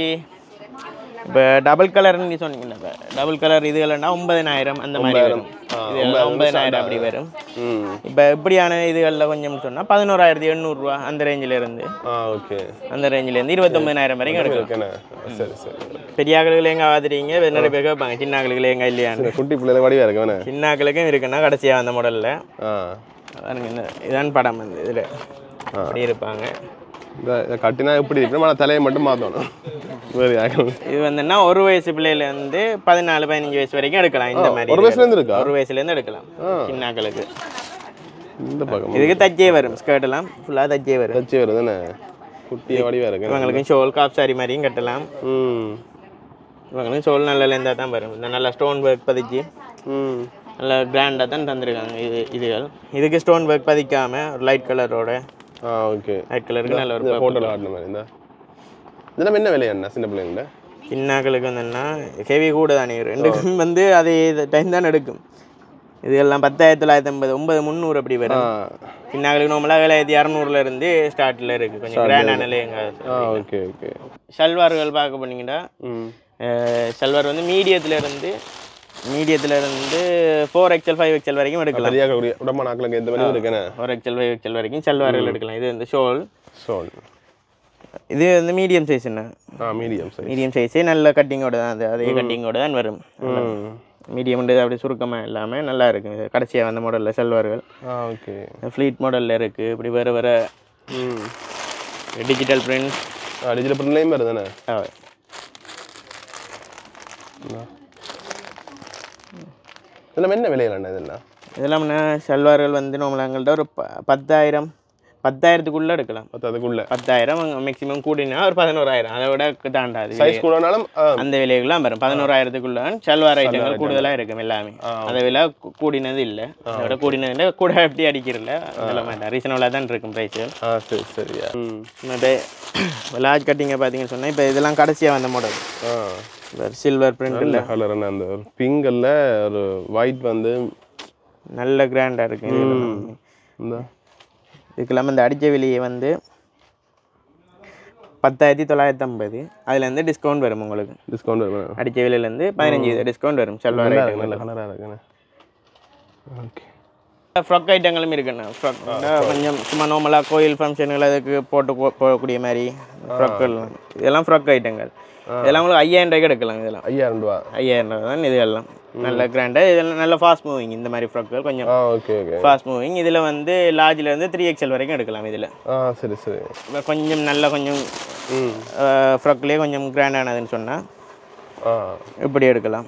இப்போ டபுள் கலர்னு சொன்னீங்கல்ல இப்போ டபுள் கலர் இதுகள்னா ஒன்பதனாயிரம் அந்த மாதிரி வரும் இது ஒன்பதனாயிரம் அப்படி வரும் ம் இப்போ இப்படியான இதுகளில் கொஞ்சம் சொன்னால் பதினோராயிரத்தி எண்ணூறுரூவா அந்த ரேஞ்சில் இருந்து ஆ ஓகே அந்த ரேஞ்சிலேருந்து இருபத்தொம்பதாயிரம் வரைக்கும் எடுக்கலாம் இருக்கேண்ணே சரி சரி பெரிய ஆக்களுக்கு எங்க ஆதரிங்க நிறைய பேர் கேட்பாங்க சின்ன ஆக்களுக்கு எங்க இல்லையான்னு இந்த குட்டி பிள்ளைல வடிவா இருக்கு வேணே சின்ன ஆக்களுக்கும் இருக்குன்னா கடைசியாக அந்த மாடலில் ஆ அதானுங்க இந்த இதான் படம் வந்து இதில் அப்படி இருப்பாங்க இந்த இதை கட்டினா எப்படி இருக்கு ஆனால் தலையை மட்டும் மாற்றணும் வேறு யாரும் இது வந்துன்னா ஒரு வயசு பிள்ளையில இருந்து பதினாலு பதினஞ்சு வயசு வரைக்கும் எடுக்கலாம் இந்த மாதிரி ஒரு வயசுல இருந்து இருக்கா ஒரு வயசுலேருந்து எடுக்கலாம் சின்ன ஆக்களுக்கு இந்த பக்கம் இதுக்கு தச்சே வரும் ஸ்கர்ட் எல்லாம் ஃபுல்லாக தச்சே வரும் தச்சு வருதுண்ணே குட்டிய வடிவா இருக்கு இவங்களுக்கும் ஷோல் காப் சாரி மாதிரியும் கட்டலாம் ம் இவங்களுக்கும் ஷோல் நல்ல லெந்தாக தான் வரும் இந்த நல்லா ஸ்டோன் ஒர்க் பதிச்சு ம் நல்லா கிராண்டாக தான் தந்திருக்காங்க இது இதுகள் இதுக்கு ஸ்டோன் ஒர்க் பதிக்காம ஒரு லைட் கலரோட ஆ ஓகே லைட் கலருக்கு நல்ல ஒரு இந்த purple. ஃபோட்டோவில் ஆடின மாதிரி இந்த இதெல்லாம் என்ன விலை என்ன சின்ன பிள்ளைங்கள சின்னாக்களுக்கு வந்துன்னா ஹெவி கூட தானே ரெண்டுக்கும் வந்து அதே டைம் தான் எடுக்கும் இதெல்லாம் பத்தாயிரத்தி தொள்ளாயிரத்தி ஐம்பது ஒன்பது முந்நூறு அப்படி ஆ வரும் சின்னாக்களுக்கு நார்மலாக ஏழாயிரத்தி இரநூறுல இருந்து ஸ்டார்ட்ல இருக்கு கொஞ்சம் கிராண்டான எங்க ஆ ஓகே ஓகே சல்வார்கள் பார்க்க போனீங்கன்னா ம் அஹ், சல்வார் வந்து மீடியத்துல இருந்து மீடியத்துல இருந்து ஃபோர் எக்ஸ்எல் ஃபைவ் எக்ஸ்எல் வரைக்கும் எடுக்கலாம் சரியாக கூடிய உடம்பு நாட்களுக்கு எந்த மாதிரி இருக்குண்ணே ஃபோர் எக்ஸ்எல் ஃபைவ் எக்ஸ்எல் வரைக்கும் சல்வார்கள் எடுக்கலாம் இது வந்து ஷோல் சோல் இது வந்து மீடியம் சைஸ் என்ன ஆ மீடியம் சைஸ் மீடியம் சைஸே நல்ல கட்டிங்கோட தான் அது அதே கட்டிங்கோட தான் வரும் ம் மீடியம் அப்படி சுருக்கமாக இல்லாமல் நல்லா இருக்கும் இது கடைசியாக வந்த மாடலில் செல்வார்கள் ஆ ஓகே ஃப்ளீட் மாடலில் இருக்குது இப்படி வேறு வேறு ம் டிஜிட்டல் பிரிண்ட் ஆ டிஜிட்டல் பிரிண்ட்லேயும் வருதுண்ணே இதெல்லாம் என்ன விலையிலண்ணே இதெல்லாம் இதெல்லாம் என்ன சல்வார்கள் வந்து நம்மள எங்கள்கிட்ட ஒரு ப பத்தாயிரம் பத்தாயிரத்துக்குள்ளே எடுக்கலாம் பத்து அதுக்குள்ள பத்தாயிரம் மேக்ஸிமம் கூடினா ஒரு பதினோராயிரம் அதை விட தாண்டாது சைஸ் கூடனாலும் ஆ அந்த விலைகள்லாம் வரும் பதினோராயிரத்துக்குள்ள சல்வார் ஐட்டங்கள் கூடுதலாக இருக்கும் எல்லாமே அந்த விலை கூ- கூடினது இல்லை அதை விட கூடினது இல்லை கூட எப்படி அடிக்கிறதில்ல அதெல்லாம் மாட்டேன் ரீசனபிளாக தான் இருக்கும் ப்ரைஸு ஆ சரி சரியா ம் இப்போ லார்ஜ் கட்டிங்கை பார்த்தீங்கன்னு சொன்னால் இப்போ இதெல்லாம் கடைசியாக வந்த மாடல் ஆ சில்வர் பிரிண்ட் நல்ல கலர் என்ன அந்த ஒரு பிங்கல்ல ஒரு ஒயிட் வந்து நல்ல கிராண்டாக இருக்கு இதெல்லாம். இந்த இதுக்கு இல்லாமல் இந்த அடித்த விலையை வந்து பத்தாயிரத்தி தொள்ளாயிரத்தி ஐம்பது அதுலேருந்து டிஸ்கவுண்ட் வரும் உங்களுக்கு டிஸ்கவுண்ட் வரும் அடித்த விலையிலேருந்து பதினஞ்சு டிஸ்கவுண்ட் வரும் சல்வார் நல்லா ஐட்டம் இருக்கு, நல்ல கலராக இருக்குண்ணே ஓகே ஃப்ராக் ஐட்டங்களும் இருக்குண்ணா ஃப்ராக் கொஞ்சம் சும்மா நார்மலாக கோயில் ஃபங்க்ஷனுகள் அதுக்கு போட்டு போ- போகக்கூடிய மாதிரி ஃப்ராக்கள் இதெல்லாம் ஃப்ராக் ஐட்டங்கள் இதெல்லாம் உங்களுக்கு ஐயாயிரம் ரூபாய்க்கு எடுக்கலாம் இதெல்லாம் ஐயாயிரம் ரூபா ஐயாயிரம் ரூபா தான் இதெல்லாம் நல்ல கிராண்டாக இதெல்லாம் நல்ல ஃபாஸ்ட் மூவிங் இந்த மாதிரி ஃப்ராக்கள் கொஞ்சம் ஆ ஓகே ஓகே ஃபாஸ்ட் மூவிங் இதில் வந்து லார்ஜில் இருந்து த்ரீ எக்ஸ்எல் வரைக்கும் எடுக்கலாம் இதில் ஆ சரி சரி கொஞ்சம் நல்ல கொஞ்சம் ம் ஃப்ராக்லேயே கொஞ்சம் கிராண்டானதுன்னு சொன்னால் ஆ இப்படி எடுக்கலாம்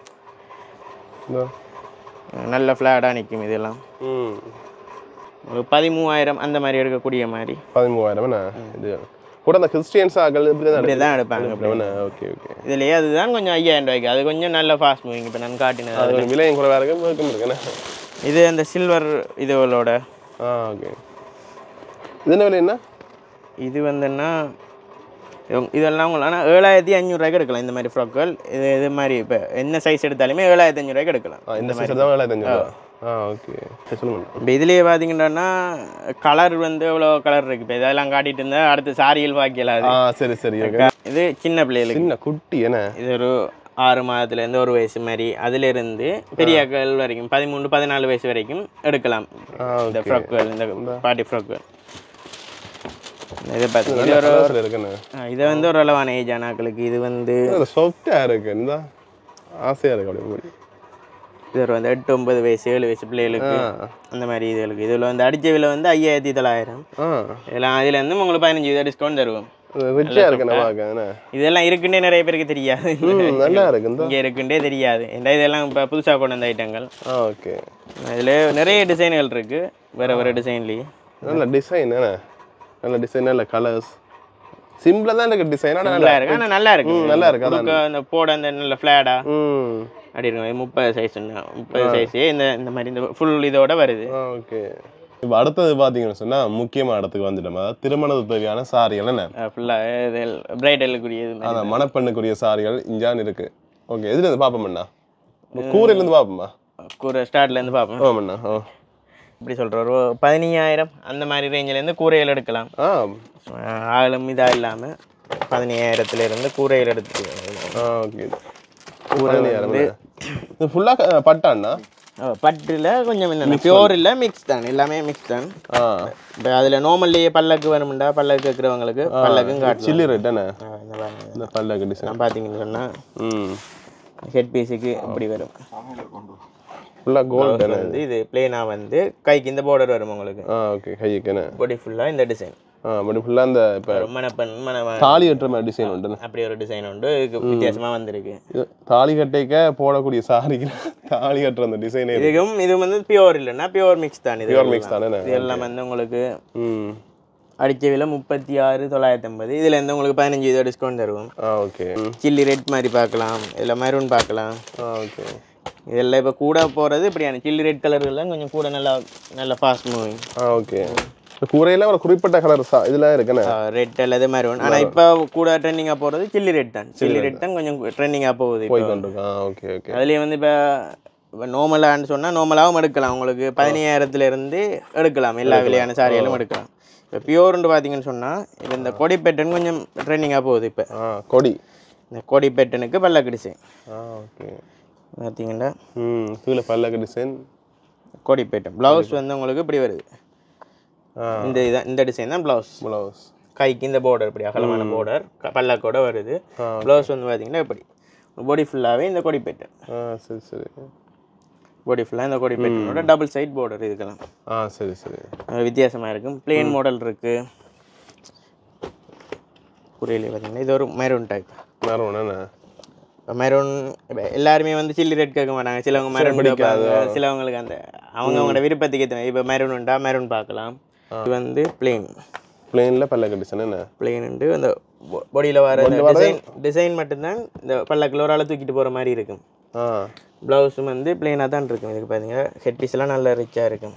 இந்த நல்ல ஃப்ளாட்டாக நிற்கும் இதெல்லாம் ம் ஒரு பதிமூவாயிரம் அந்த மாதிரி எடுக்கக்கூடிய மாதிரி பதிமூவாயிரம் என்ன இது கூட அந்த கிறிஸ்டியன்ஸ் ஆக்கள் இப்படி தான் இப்படி தான் எடுப்பாங்க இப்படி. ஓகே ஓகே இதுலேயே அதுதான் கொஞ்சம் ஐயாயிரம் ரூபாய்க்கு அது கொஞ்சம் நல்ல ஃபாஸ்ட் மூவிங் இப்போ நான் காட்டினது அது ஒரு விலையும் குறைவாக இருக்கு இருக்கும் இருக்குண்ணே இது அந்த சில்வர் இதுகளோட ஆ ஓகே இது என்ன விலை என்ன இது வந்துன்னா இவங்க- இதெல்லாம் உங்களுக்கு ஆனால் ஏழாயிரத்தி அஞ்சூறுரூவாய்க்கு எடுக்கலாம் இந்த மாதிரி ஃப்ராக்கள் இது இது மாதிரி இப்போ என்ன சைஸ் எடுத்தாலுமே ஏழாயிரத்தி அஞ்சூறுரூவாய்க்கு எடுக்கலாம் ஆ இந்த சைஸ் தான் ஏழாயிரத்தி அஞ்சூறு ஆ ஓகே சரி சொல்லுங்க இப்போ இதுலேயே பார்த்தீங்கன்னா கலர் வந்து எவ்வளோ கலர் இருக்குது இப்போ இதெல்லாம் காட்டிட்டு இருந்தால் அடுத்து சாரியில் பாக்கியலாம் ஆ சரி சரி ஓகே இது சின்ன பிள்ளைகளுக்கு சின்ன குட்டி என்ன இது ஒரு ஆறு மாதத்துலேருந்து ஒரு வயசு மாதிரி அதிலிருந்து பெரியாக்கள் வரைக்கும் பதிமூணு பதினாலு வயசு வரைக்கும் எடுக்கலாம் ஆ இந்த ஓகே ஃப்ராக்குகள் இந்த பாட்டி ஃப்ராக்குகள் இதை பார்த்து இது நல்ல ஒரு colours ல இருக்குண்ணே ஆ, இது வந்து ஒரு அளவான ஏஜ் ஆனாக்களுக்கு இது வந்து சாஃப்டாக இருக்கு இந்த ஆசையாக இருக்கு அப்படி போய் இது ஒரு வந்து எட்டு ஒன்பது வயசு ஏழு வயசு பிள்ளைகளுக்கு அந்த மாதிரி இதுகளுக்கு இதில் வந்து அடிச்ச விலை வந்து ஐயாயிரத்தி தொள்ளாயிரம் ஆ இதெல்லாம் இதுலேருந்து உங்களுக்கு பதினஞ்சு வீதம் டிஸ்கவுண்ட் தருவோம் ரிச்சாக இருக்கு நம்ம பார்க்க இதெல்லாம் இருக்குன்னே நிறைய பேருக்கு தெரியாது ம் நல்லா இருக்கு இந்த இங்கே இருக்குன்னே தெரியாது ஏன்டா இதெல்லாம் இப்போ புதுசாக கொண்டு வந்த ஐட்டங்கள் ஆ ஓகே இதில் நிறைய டிசைன்கள் இருக்குது வேறு வேறு டிசைன்லேயே நல்ல டிசைன் என்ன நல்ல டிசைன் நல்ல கலர்ஸ் சிம்பிளாக தான் இருக்கு டிசைன் ஆனால் நல்லா இருக்கு ஆனால் நல்லா இருக்கு ம், நல்லா இருக்கு, அதான். கொடுக்க அந்த போட அந்த நல்ல ஃப்ளாடா ம் அப்படி இருக்கும் இது முப்பது சைஸ் முப்பது சைஸே இந்த இந்த மாதிரி இந்த ஃபுல் இதோட வருது ஆ ஓகே இப்போ அடுத்தது பார்த்தீங்கன்னு சொன்னால் முக்கியமான இடத்துக்கு வந்துட்டோம் அதாவது திருமணத்துக்கு தேவையான சாரிகள் என்ன ஃபுல்லாக இது பிரைடலுக்குரியது மாதிரி அதான் மணப்பெண்ணுக்குரிய சாரிகள் இஞ்சான் இருக்கு ஓகே எதுல இருந்து பார்ப்போம்ண்ணா கூரையிலேருந்து பார்ப்போமா கூரை ஸ்டார்ட்லேருந்து பார்ப்போம் ஆமாண்ணா ஓ இப்படி சொல்கிற ஒரு பதினஞ்சாயிரம் அந்த மாதிரி ரேஞ்சிலேருந்து கூரையில் எடுக்கலாம் ஆ அஹ் ஆளும் இதாக இல்லாமல் பதினையாயிரத்துலேருந்து கூரையில் எடுத்து ஆ ஓகே பதினையாயிரம் இது ஃபுல்லாக பட்டாண்ணா பட்டில் கொஞ்சம் என்ன பியோர் இல்லை மிக்ஸ் தான் எல்லாமே மிக்ஸ் தான் ஆ இப்போ அதில் நார்மல்லையே பல்லக்கு வேணும்டா பல்லக்கு இருக்கிறவங்களுக்கு பல்லக்கும் காட்டலாம் சில்லி ரேட் என்ன அஹ் இந்த பாருங்க. இந்த பல்லக்கு டிசைன் நான் பார்த்தீங்கன்னு சொன்னால் ம் ஹெட் பீஸுக்கு இப்படி வரும் ஃபுல்லாக கோல்டு என்ன வந்து இது பிளேனாக வந்து கைக்கு இந்த பார்டர் வரும் உங்களுக்கு ஆ ஓகே கைக்கு என்ன பாடி ஃபுல்லாக இந்த டிசைன் ஆ பட் ஃபுல்லாக இந்த இப்போ மணப்பெண் மண தாலி கட்டுற மாதிரி டிசைன் உண்டு அப்படி ஒரு டிசைன் உண்டு இதுக்கு வித்தியாசமாக வந்திருக்கு இது தாலி கட்டைக்க போடக்கூடிய சாரிக்கு தாலி கட்டுற அந்த டிசைனே இதுக்கும் இது வந்து பியோர் இல்லைன்னா பியோர் மிக்ஸ் தான் இது பியூர் மிக்ஸ் தானே இது எல்லாம் வந்து உங்களுக்கு ம் அடிச்ச விலை முப்பத்தி ஆறு தொள்ளாயிரத்தி ஐம்பது இதில் இருந்து உங்களுக்கு பதினஞ்சு வீதம் டிஸ்கவுண்ட் தருவோம் ஆ ஓகே ம் சில்லி ரெட் மாதிரி பார்க்கலாம் இதில் மெரூன் பார்க்கலாம் ஆ ஓகே இதெல்லாம் இப்போ கூட போகிறது இப்படியான சில்லி ரெட் கலர்லாம் கொஞ்சம் கூட நல்லா நல்லா ஃபாஸ்ட் மூவிங் ஆ ஓகே இப்போ கூரையில் ஒரு குறிப்பிட்ட கலர் சா இதெல்லாம் இருக்குண்ணே ரெட் அல்லது மெரூன் ஆனால் இப்போ கூட ட்ரெண்டிங்காக போகிறது சில்லி ரெட் தான் சில்லி ரெட் தான் கொஞ்சம் ட்ரெண்டிங்காக போகுது இப்போ போய் கொண்டிருக்கோம் ஆ ஓகே ஓகே அதுலேயே வந்து இப்போ இப்போ நார்மலான்னு சொன்னால் நார்மலாகவும் எடுக்கலாம் உங்களுக்கு பதினையாயிரத்துல இருந்து எடுக்கலாம் எல்லா விலையான சாரிகளும் எடுக்கலாம் இப்போ பியூர்னு பார்த்தீங்கன்னு சொன்னால் இப்போ இந்த கொடி பேட்டன் கொஞ்சம் ட்ரெண்டிங்காக போகுது இப்போ ஆ கொடி இந்த கொடி பேட்டனுக்கு பல்லக்கு டிசைன் ஆ ஓகே பார்த்தீங்கன்னா ம் கீழே பல்லக்கு டிசைன் கொடி பேட்டன் ப்ளவுஸ் வந்து உங்களுக்கு இப்படி வருது ஆ இந்த இதான் இந்த டிசைன் தான் ப்ளவுஸ் ப்ளவுஸ் கைக்கு இந்த border இப்படி அகலமான border பல்லக்கோட வருது ஆ. ப்ளவுஸ் வந்து பார்த்தீங்கன்னா இப்படி பாடி ஃபுல்லாகவே இந்த கொடி பேட்டன் ஆ சரி சரி பாடி ஃபுல்லாக இந்த கொடி பேட்டனோட டபுள் சைட் border இதுக்கெல்லாம் ஆ சரி சரி அது வித்தியாசமா இருக்கும் பிளேன் மாடல் இருக்கு புரியல பார்த்தீங்கன்னா இது ஒரு மெரூன் டைப் வேறு ஒன்று மெரூன் எல்லாருமே வந்து சில்லி ரெட் கேட்க மாட்டாங்க சிலவங்க மெரூன் பிடிக்காது. கேட்பாங்க சிலவங்களுக்கு அந்த அவங்கவங்களோட விருப்பத்துக்கு ஏற்ற இப்போ மெரூன் உண்டா மெரூன் பார்க்கலாம் இது வந்து பிளேன் பிளெயினில் பல்லக்கு டிசைன் என்ன பிளேன் உண்டு அந்த பாடியில் வர டிசைன் டிசைன் மட்டும்தான் இந்த பல்லக்கில் ஒரு ஆளை தூக்கிட்டு போகிற மாதிரி இருக்கும் ஆ ப்ளவுஸும் வந்து பிளெயினாக தான் இருக்கும் இதுக்கு பார்த்தீங்க ஹெட் பீஸ்லாம் நல்லா ரிச்சாக இருக்கும்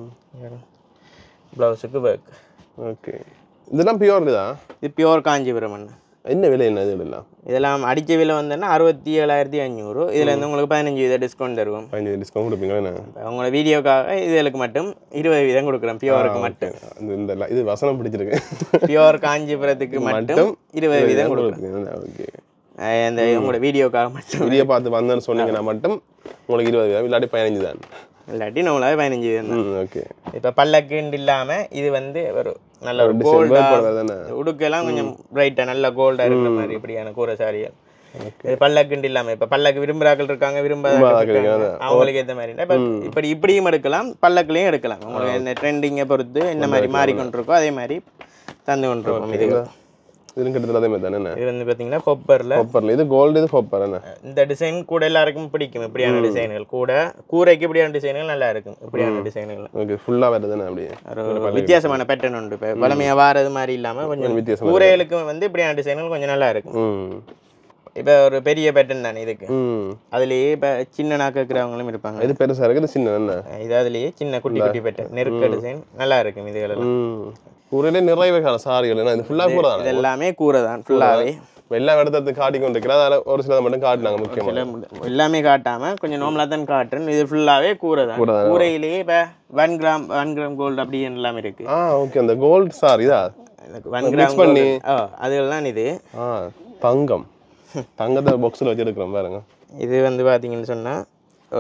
ம் ப்ளவுஸுக்கு ஒர்க் ஓகே இதெல்லாம் பியூர் தான் இது பியோர் காஞ்சிபுரம் மண் என்ன விலை என்ன இது எல்லாம் இதெல்லாம் அடிச்ச விலை வந்தோன்னா அறுபத்தி ஏழாயிரத்தி அஞ்சூறு இதில் இருந்து உங்களுக்கு பதினஞ்சு வீதம் டிஸ்கவுண்ட் தருவோம் பதினஞ்சு டிஸ்கவுண்ட் கொடுப்பீங்களா என்ன உங்களோட வீடியோக்காக இதுகளுக்கு மட்டும் இருபது வீதம் கொடுக்குறோம் பியோருக்கு மட்டும் அந்த இந்த ல- இது வசனம் பிடிச்சிருக்கு பியோர் காஞ்சிபுரத்துக்கு மட்டும் இருபது வீதம் கொடுக்குறோம் ஓகே அஹ் அந்த உங்களோட வீடியோக்காக மட்டும் வீடியோ பார்த்து வந்தேன்னு சொன்னீங்கன்னா மட்டும் உங்களுக்கு இருபது வீதம் இல்லாட்டி பதினஞ்சு தான் இல்லாட்டி நம்மளாவே பதினஞ்சு வீதம் தான் ம் ஓகே இப்போ பல்லக்குண்டு இல்லாமல் இது வந்து ஒரு நல்ல ஒரு டிசைன் கோல்டா போடுறது தானே உடுக்கெல்லாம் கொஞ்சம் பிரைட்டாக நல்ல கோல்டாக இருக்கிற மாதிரி இப்படியான கூரை சாரிகள் இது பல்லக்குண்டு இல்லாமல் இப்போ பல்லக்கு விரும்புறாக்கள் இருக்காங்க விரும்பாத விரும்பாதாக்கள் இருக்காங்க. அவங்களுக்கு ஏற்ற மாதிரி இப்போ இப்படி இப்படியும் எடுக்கலாம் பல்லக்குலையும் எடுக்கலாம் உங்களுக்கு என்ன ட்ரெண்டிங்கை பொறுத்து என்ன மாதிரி மாறிக்கொண்டிருக்கோ அதே மாதிரி தந்து கொண்டிருக்கோம் இது இது கிட்டத்தட்ட அதே மாதிரி தானே என்ன இது வந்து பார்த்தீங்கன்னா கொப்பரில் கொப்பரில் இது கோல்டு இது கொப்பர் என்ன இந்த டிசைன் கூட எல்லாருக்கும் பிடிக்கும் இப்படியான டிசைன்கள் கூட கூரைக்கு இப்படியான டிசைன்கள் நல்லா இருக்கும் இப்படியான டிசைன்கள் ஓகே ஃபுல்லாக வேறு தானே அப்படியே ஒரு வித்தியாசமான பேட்டர்ன் உண்டு இப்போ பழமையாக வாரது மாதிரி இல்லாமல் கொஞ்சம் வித்தியாசமா கூரைகளுக்கு வந்து இப்படியான டிசைன்கள் கொஞ்சம் நல்லா இருக்கும் ம் இப்போ ஒரு பெரிய பேட்டர்ன் தானே இதுக்கு ம் அதுலேயே இப்போ சின்ன நாக்கு இருக்கிறவங்களும் இருப்பாங்க இது பெருசாக இருக்குது இது சின்ன என்ன இது அதுலேயே சின்ன குட்டி குட்டி பேட்டர்ன் நெருக்க டிசைன் நல்லா இருக்கும் இதுகளெல்லாம் ம் கூரையிலே நிறைய வகையான சாரிகள் என்ன இது ஃபுல்லாக கூட இது எல்லாமே கூரை தான் ஃபுல்லாகவே எல்லா இடத்துல காட்டி கொண்டு இருக்கிறேன் அதில் ஒரு சிலதை மட்டும் காட்டினாங்க முக்கியமாக எல்லாமே காட்டாம கொஞ்சம் நார்மலாக தான் காட்டுறேன் இது ஃபுல்லாகவே கூரை தான் கூரை தான். கூரையிலேயே இப்போ one gram one gram gold அப்படி எல்லாம் இருக்கு ஆ ஓகே அந்த கோல்டு சாரி இதா ஒன் கிராம் பண்ணி. ஓ அதுதான் இது ஆ தங்கம் தங்கத்தை பாக்ஸில் வச்சு எடுக்கிறோம் பாருங்க இது வந்து பார்த்தீங்கன்னு சொன்னால் ஒரு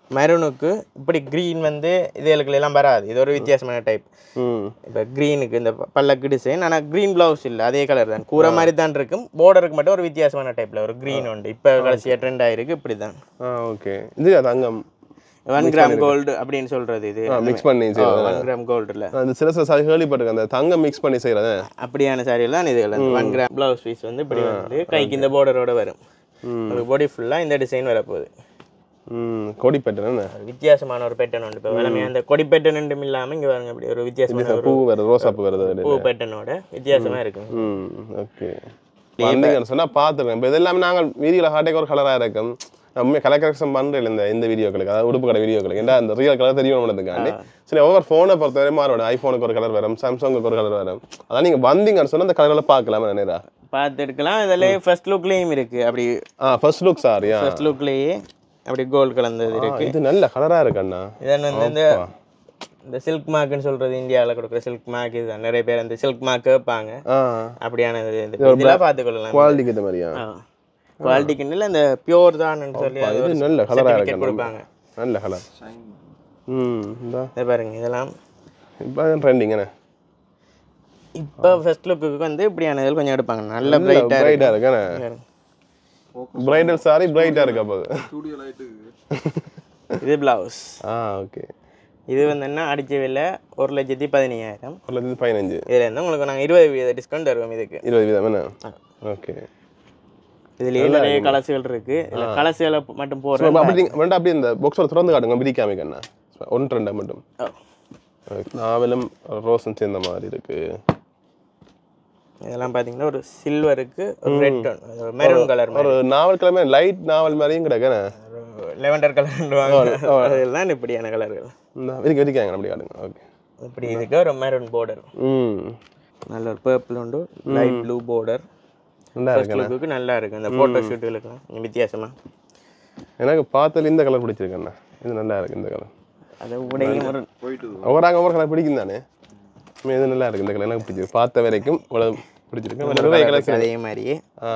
மெரூனுக்கு இப்படி க்ரீன் வந்து இதுகளுக்கு எல்லாம் வராது இது ஒரு வித்தியாசமான டைப் ம் இப்போ க்ரீனுக்கு இந்த ப- பல்லக்கு டிசைன் ஆனால் க்ரீன் ப்ளவுஸ் இல்லை அதே கலர் தான் கூரை மாதிரி தான் இருக்கும் பார்டருக்கு மட்டும் ஒரு வித்தியாசமான டைப்பில் ஒரு க்ரீன் உண்டு இப்போ கடைசியாக ட்ரெண்ட் ஆயிருக்கு இப்படி தான் ஆ ஓகே இது தங்கம் ஒன் கிராம் கோல்டு அப்படின்னு சொல்கிறது இது மிக்ஸ் பண்ணி செய்யறது ஒன் கிராம் கோல்டில் அந்த சில சில சாரி கேள்விப்பட்டிருக்கேன் அந்த தங்கம் மிக்ஸ் பண்ணி செய்யறது அப்படியான சாரியில் தான் இதுகள் ஒன் கிராம் ப்ளவுஸ் பீஸ் வந்து இப்படி வந்து கைக்கு இந்த பார்டரோட வரும் ஒரு பாடி ஃபுல்லாக இந்த டிசைன் வரப்போகுது ம் கொடி பேட்டர்ன் ஒரு வித்தியாசமான ஒரு பேட்டர்ன் உண்டு இப்போ விளமையாக அந்த கொடி பேட்டர்ன் இல்லாமல் இங்கே பாருங்க அப்படி ஒரு வித்தியாசமான ஒரு பூ வருது ரோசா பூ வருது பூ பேட்டர்னோட வித்தியாசமாக இருக்கு ம் ஓகே வந்தீங்கன்னு சொன்னா பார்த்துருக்கேன் இப்போ இதெல்லாமே நாங்கள் வீடியோவில் ஹார்டேக் ஒரு கலராக இருக்கும் நம்ம கலர் கரெக்ஷன் பண்ணுறேன் இந்த இந்த வீடியோக்களுக்கு அதாவது உடுப்பு கடை வீடியோக்களுக்கு ஏன்னா அந்த ரியல் கலர் தெரியணுன்றதுக்காண்டி சரி ஒவ்வொரு ஃபோனை பொறுத்தவரை மாறோட ஐஃபோனுக்கு ஒரு கலர் வரும் சாம்சங்குக்கு ஒரு கலர் வரும் அதான் நீங்கள் வந்தீங்கன்னு சொன்னா அந்த கலரில் பார்க்கலாம் நேரா பார்த்து எடுக்கலாம் இதில் ஃபர்ஸ்ட் லுக்லேயும் இருக்குது அப்படி ஆ ஃபர்ஸ்ட் லுக் சாரியா ஃபர்ஸ்ட் லுக்லேயே அப்படி கோல்டு கலந்தது இருக்கு இது நல்ல கலராக இருக்கண்ணா இதன் வந்து இந்த இந்த சில்க் மார்க்குன்னு சொல்றது இந்தியாவில் கொடுக்குற சில்க் மார்க் இதுதான் நிறைய பேர் அந்த சில்க் மார்க் கேட்பாங்க ஆ அப்படியான இது இந்த இதெல்லாம் பார்த்துக்கொள்ளலாம் குவாலிட்டிக்கு ஏற்ற மாதிரியா குவாலிட்டிக்கு இல்லை இந்த பியோர் தான் சொல்லி அது இது ஒரு நல்ல கலராக certificate இருக்கு கொடுப்பாங்க நல்ல கலர் ம் இந்த இதை பாருங்க இதெல்லாம் இப்போ ட்ரெண்டிங்கண்ணே இப்போ ஃபர்ஸ்ட் லுக்குக்கு வந்து இப்படியான இதில் கொஞ்சம் எடுப்பாங்க நல்ல பிரைட்டாக பிரைட்டாக இருக்கானே பிரைடல் சாரி பிரைட்டாக இருக்கா போது ஸ்டூடியோ லைட்டுக்கு இது பிளவுஸ் ஆ ஓகே இது வந்து என்ன அடிச்ச விலை ஒரு லட்சத்தி பதினையாயிரம் ஒரு லட்சத்து பதினஞ்சு இதில் இருந்து உங்களுக்கு நாங்கள் இருபது வீத டிஸ்கவுண்ட் தருவோம் இதுக்கு இருபது வீதம் என்ன ஓகே இதுலேயே நிறைய கலர்ஸுகள் இருக்கு இதில் கலர்ஸுகளை மட்டும் போடுறோம் அப்படி நீங்க- வேண்டாம் அப்படி இந்த பாக்ஸோட திறந்து காட்டுங்க பிரிக்காம கண்ணா ஒன்று ரெண்டா மட்டும் நாவலும் ரோஸும் சேர்ந்த மாதிரி இருக்கு இதெல்லாம் பார்த்தீங்கன்னா ஒரு சில்வருக்கு ஒரு ரெட் ஒரு மெரூன் கலர் ஒரு நாவல் கிழமை லைட் நாவல் மாதிரியும் கிடக்குண்ணே லெவண்டர் கலர் அதெல்லாம் இப்படியான கலர்கள் இந்த விரிக்க விரிக்காங்க அப்படி காட்டுங்க ஓகே இப்படி இதுக்கு ஒரு மெரூன் border ம் நல்ல ஒரு பர்பிள் உண்டு லைட் ப்ளூ border நல்லா ஃபர்ஸ்ட் இருக்கு லுக்கு நல்லா இருக்கு அந்த ஃபோட்டோ ஷூட்டுகளுக்குலாம் வித்தியாசமா எனக்கு பார்த்ததுல இந்த கலர் பிடிச்சிருக்கண்ணா இது நல்லா இருக்கு இந்த கலர் அதை உடையும் ஒரு போயிட்டு ஒவ்வொரு ஒவ்வொரு கலர் பிடிக்கும் தானே உண்மையா இது நல்லா இருக்கு இந்த கலர் எனக்கு பிடிச்சிருக்கு பார்த்த வரைக்கும் இவ்வளவு பிடிச்சிருக்கு வேற நிறைய கலர் அதே மாதிரியே ஆ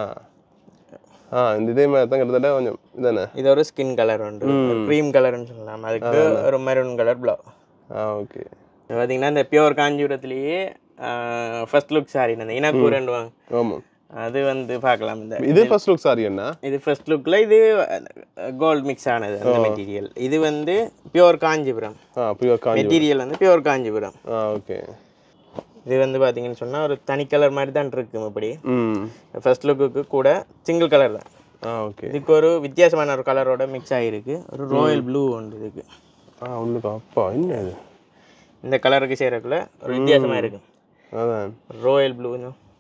ஆ இந்த இதே மாதிரி தான் கிட்டத்தட்ட கொஞ்சம் இதானே இது ஒரு ஸ்கின் கலர் உண்டு க்ரீம் கலர்னு சொல்லலாம் அதுக்கு ஒரு மெரூன் கலர் ப்ளவு ஆ ஓகே பார்த்தீங்கன்னா இந்த பியோர் காஞ்சிபுரத்துலேயே ஃபர்ஸ்ட் லுக் சாரி அந்த இனக்கூரண்டுவாங்க ஆமாம் அது வந்து பார்க்கலாம் இந்த இது ஃபர்ஸ்ட் லுக் சாரி என்ன இது ஃபர்ஸ்ட் லுக்கில் இது கோல்ட் மிக்ஸ் ஆனது அந்த மெட்டீரியல் இது வந்து பியோர் காஞ்சிபுரம் ஆ பியூர் காஞ்சி மெட்டீரியல் வந்து பியோர் காஞ்சிபுரம் ஆ ஓகே இது வந்து பார்த்தீங்கன்னு சொன்னால் ஒரு தனி கலர் மாதிரி தான் இருக்கும் இப்படி ம் ஃபர்ஸ்ட் லுக்குக்கு கூட சிங்கிள் கலர் தான் ஆ ஓகே இதுக்கு ஒரு வித்தியாசமான ஒரு கலரோட மிக்ஸ் ஆகிருக்கு ஒரு ராயல் ப்ளூ உண்டு இதுக்கு ஆ உள்ளுக்கா அப்பா என்ன இது இந்த கலருக்கு சேரக்குள்ள ஒரு வித்தியாசமாக இருக்கு அதான் ராயல் ப்ளூ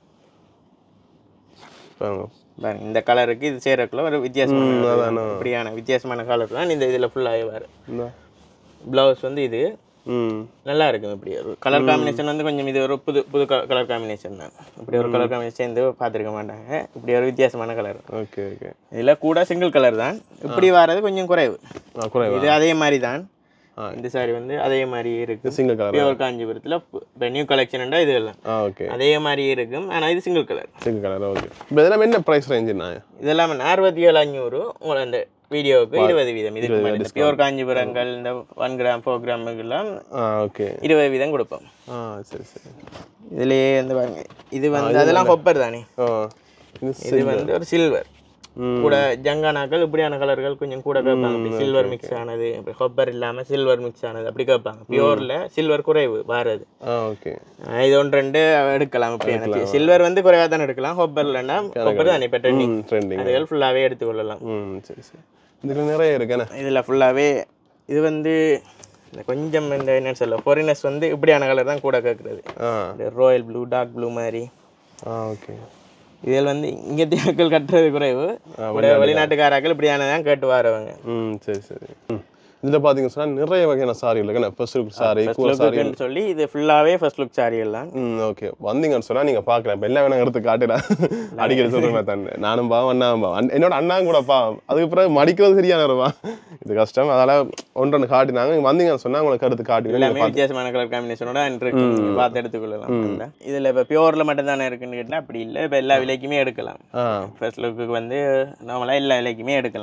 பாருங்க பாருங்க இந்த கலருக்கு இது சேரக்குள்ள ஒரு வித்தியாசமான ஒரு இப்படியான வித்தியாசமான கலர் தான் இந்த இதில் ஃபுல்லாகவே வரும் இந்த ப்ளவுஸ் வந்து இது ம் நல்லா இருக்கும் இப்படி ஒரு கலர் காம்பினேஷன் வந்து கொஞ்சம் இது ஒரு புது புது கலர் காம்பினேஷன் தான் இப்படி ஒரு கலர் காம்பினேஷன் சேர்ந்து பார்த்துருக்க மாட்டாங்க இப்படி ஒரு வித்தியாசமான கலர் ஓகே ஓகே இதில் கூட சிங்கிள் கலர் தான் இப்படி வர்றது கொஞ்சம் குறைவு ஆ குறைவா இது அதே மாதிரி தான் ஆ. இந்த சாரி வந்து அதே மாதிரி இருக்கு சிங்கிள் கலர் பியூர் காஞ்சிபுரத்தில் இப்போ நியூ கலெக்ஷன்டா இது எல்லாம் ஆ ஓகே அதே மாதிரி இருக்கும் ஆனால் இது single colour single colour okay இப்போ இதெல்லாம் என்ன ப்ரைஸ் ரேஞ்சுண்ணா இதெல்லாம் அறுபத்தி ஏழு அஞ்சூறு உங்களை அந்த வீடியோவுக்கு இருபது வீதம் இதுக்கு மேலே இந்த பியூர் காஞ்சிபுரங்கள் இந்த ஒன் கிராம் ஃபோர் கிராமுக்கெல்லாம் ஆ ஓகே இருபது வீதம் கொடுப்போம் ஆ சரி சரி இதுலயே வந்து பாருங்க இது வந்து அதெல்லாம் கொப்பர் தானே ஆ இது இது வந்து ஒரு சில்வர் ம். கூட ஜங்கானாக்கள் இப்படியான கலர்கள் கொஞ்சம் கூட கேட்பாங்க இப்படி சில்வர் மிக்ஸ் ஆனது இப்படி கொப்பர் இல்லாம சில்வர் மிக்ஸ் ஆனது அப்படி கேட்பாங்க பியூர்ல சில்வர் குறைவு வாரது ஆ ஓகே ஆஹ் இது ஒன்று ரெண்டு எடுக்கலாம் இப்படி சில்வர் வந்து குறைவா தானே எடுக்கலாம் கொப்பர்லன்னா கொப்பர் தானே இப்போ ட்ரெண்டிங் ம் ட்ரெண்டிங் அதுகள் ஃபுல்லாவே எடுத்துக்கொள்ளலாம் ம் சரி சரி இதுல நிறைய இருக்குண்ணே இதுல ஃபுல்லாவே இது வந்து இந்த கொஞ்சம் இந்த என்ன சொல்ல ஃபாரினர்ஸ் வந்து இப்படியான கலர் தான் கூட கேட்குறது ஆ இந்த ராயல் ப்ளூ டார்க் ப்ளூ மாதிரி ஆ ஓகே இதில் வந்து இங்கே தேக்கள் கட்டுறது குறைவு கூட வெளிநாட்டுக்காராக்கள் இப்படியான தான் கேட்டு வரவங்க ம் சரி சரி ம் இதில் பார்த்தீங்கன்னு சொன்னால் நிறைய வகையான சாரி இருக்குண்ணே first look sari cool sari லுக்குன்னு சொல்லி இது ஃபுல்லாவே ஃபர்ஸ்ட் லுக் சாரிகள் தான் ம் ஓகே வந்தீங்கன்னு சொன்னால் நீங்கள் பார்க்கலாம் இப்போ எல்லாம் வேணா எடுத்து காட்டுறேன் அடிக்கடி சொல்கிறேன் தான் நானும் பாவம் அண்ணாவும் பாவம் என்னோட அண்ணாவும் கூட பாவம் அதுக்கு பிறகு மடிக்கிறது சரியான வருவா இது கஷ்டம் அதனால் ஒன்று காட்டினாங்க நீங்கள் வந்தீங்கன்னு சொன்னால் உங்களுக்கு எடுத்து காட்டுவீங்க எல்லாமே வித்தியாசமான கலர் காம்பினேஷனோட இருக்கு நீங்க பார்த்து எடுத்துக்கொள்ளலாம் இதுல. இதுல இப்போ பியூர்ல மட்டும் தானே இருக்குன்னு கேட்டால் அப்படி இல்லை இப்போ எல்லா விலைக்குமே எடுக்கலாம் ஆ ஃபர்ஸ்ட் லுக்கு வந்து நார்மலாக எல்லா விலைக்குமே எடுக்கலாம்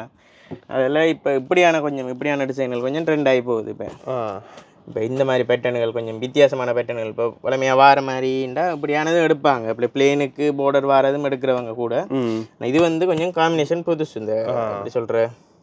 அதில் இப்போ இப்படியான கொஞ்சம் இப்படியான டிசைன்கள் கொஞ்சம் ட்ரெண்ட் ஆகி போகுது இப்போ ஆ இப்போ இந்த மாதிரி பேட்டர்னுகள் கொஞ்சம் வித்தியாசமான பேட்டர்னுகள் இப்போ பழமையாக வார மாதிரிண்டா இப்படியானதும் எடுப்பாங்க இப்படி பிளேனுக்கு border வாரதும் எடுக்கிறவங்க கூட ம் இது வந்து கொஞ்சம் காம்பினேஷன் புதுசு இந்த எப்படி சொல்கிற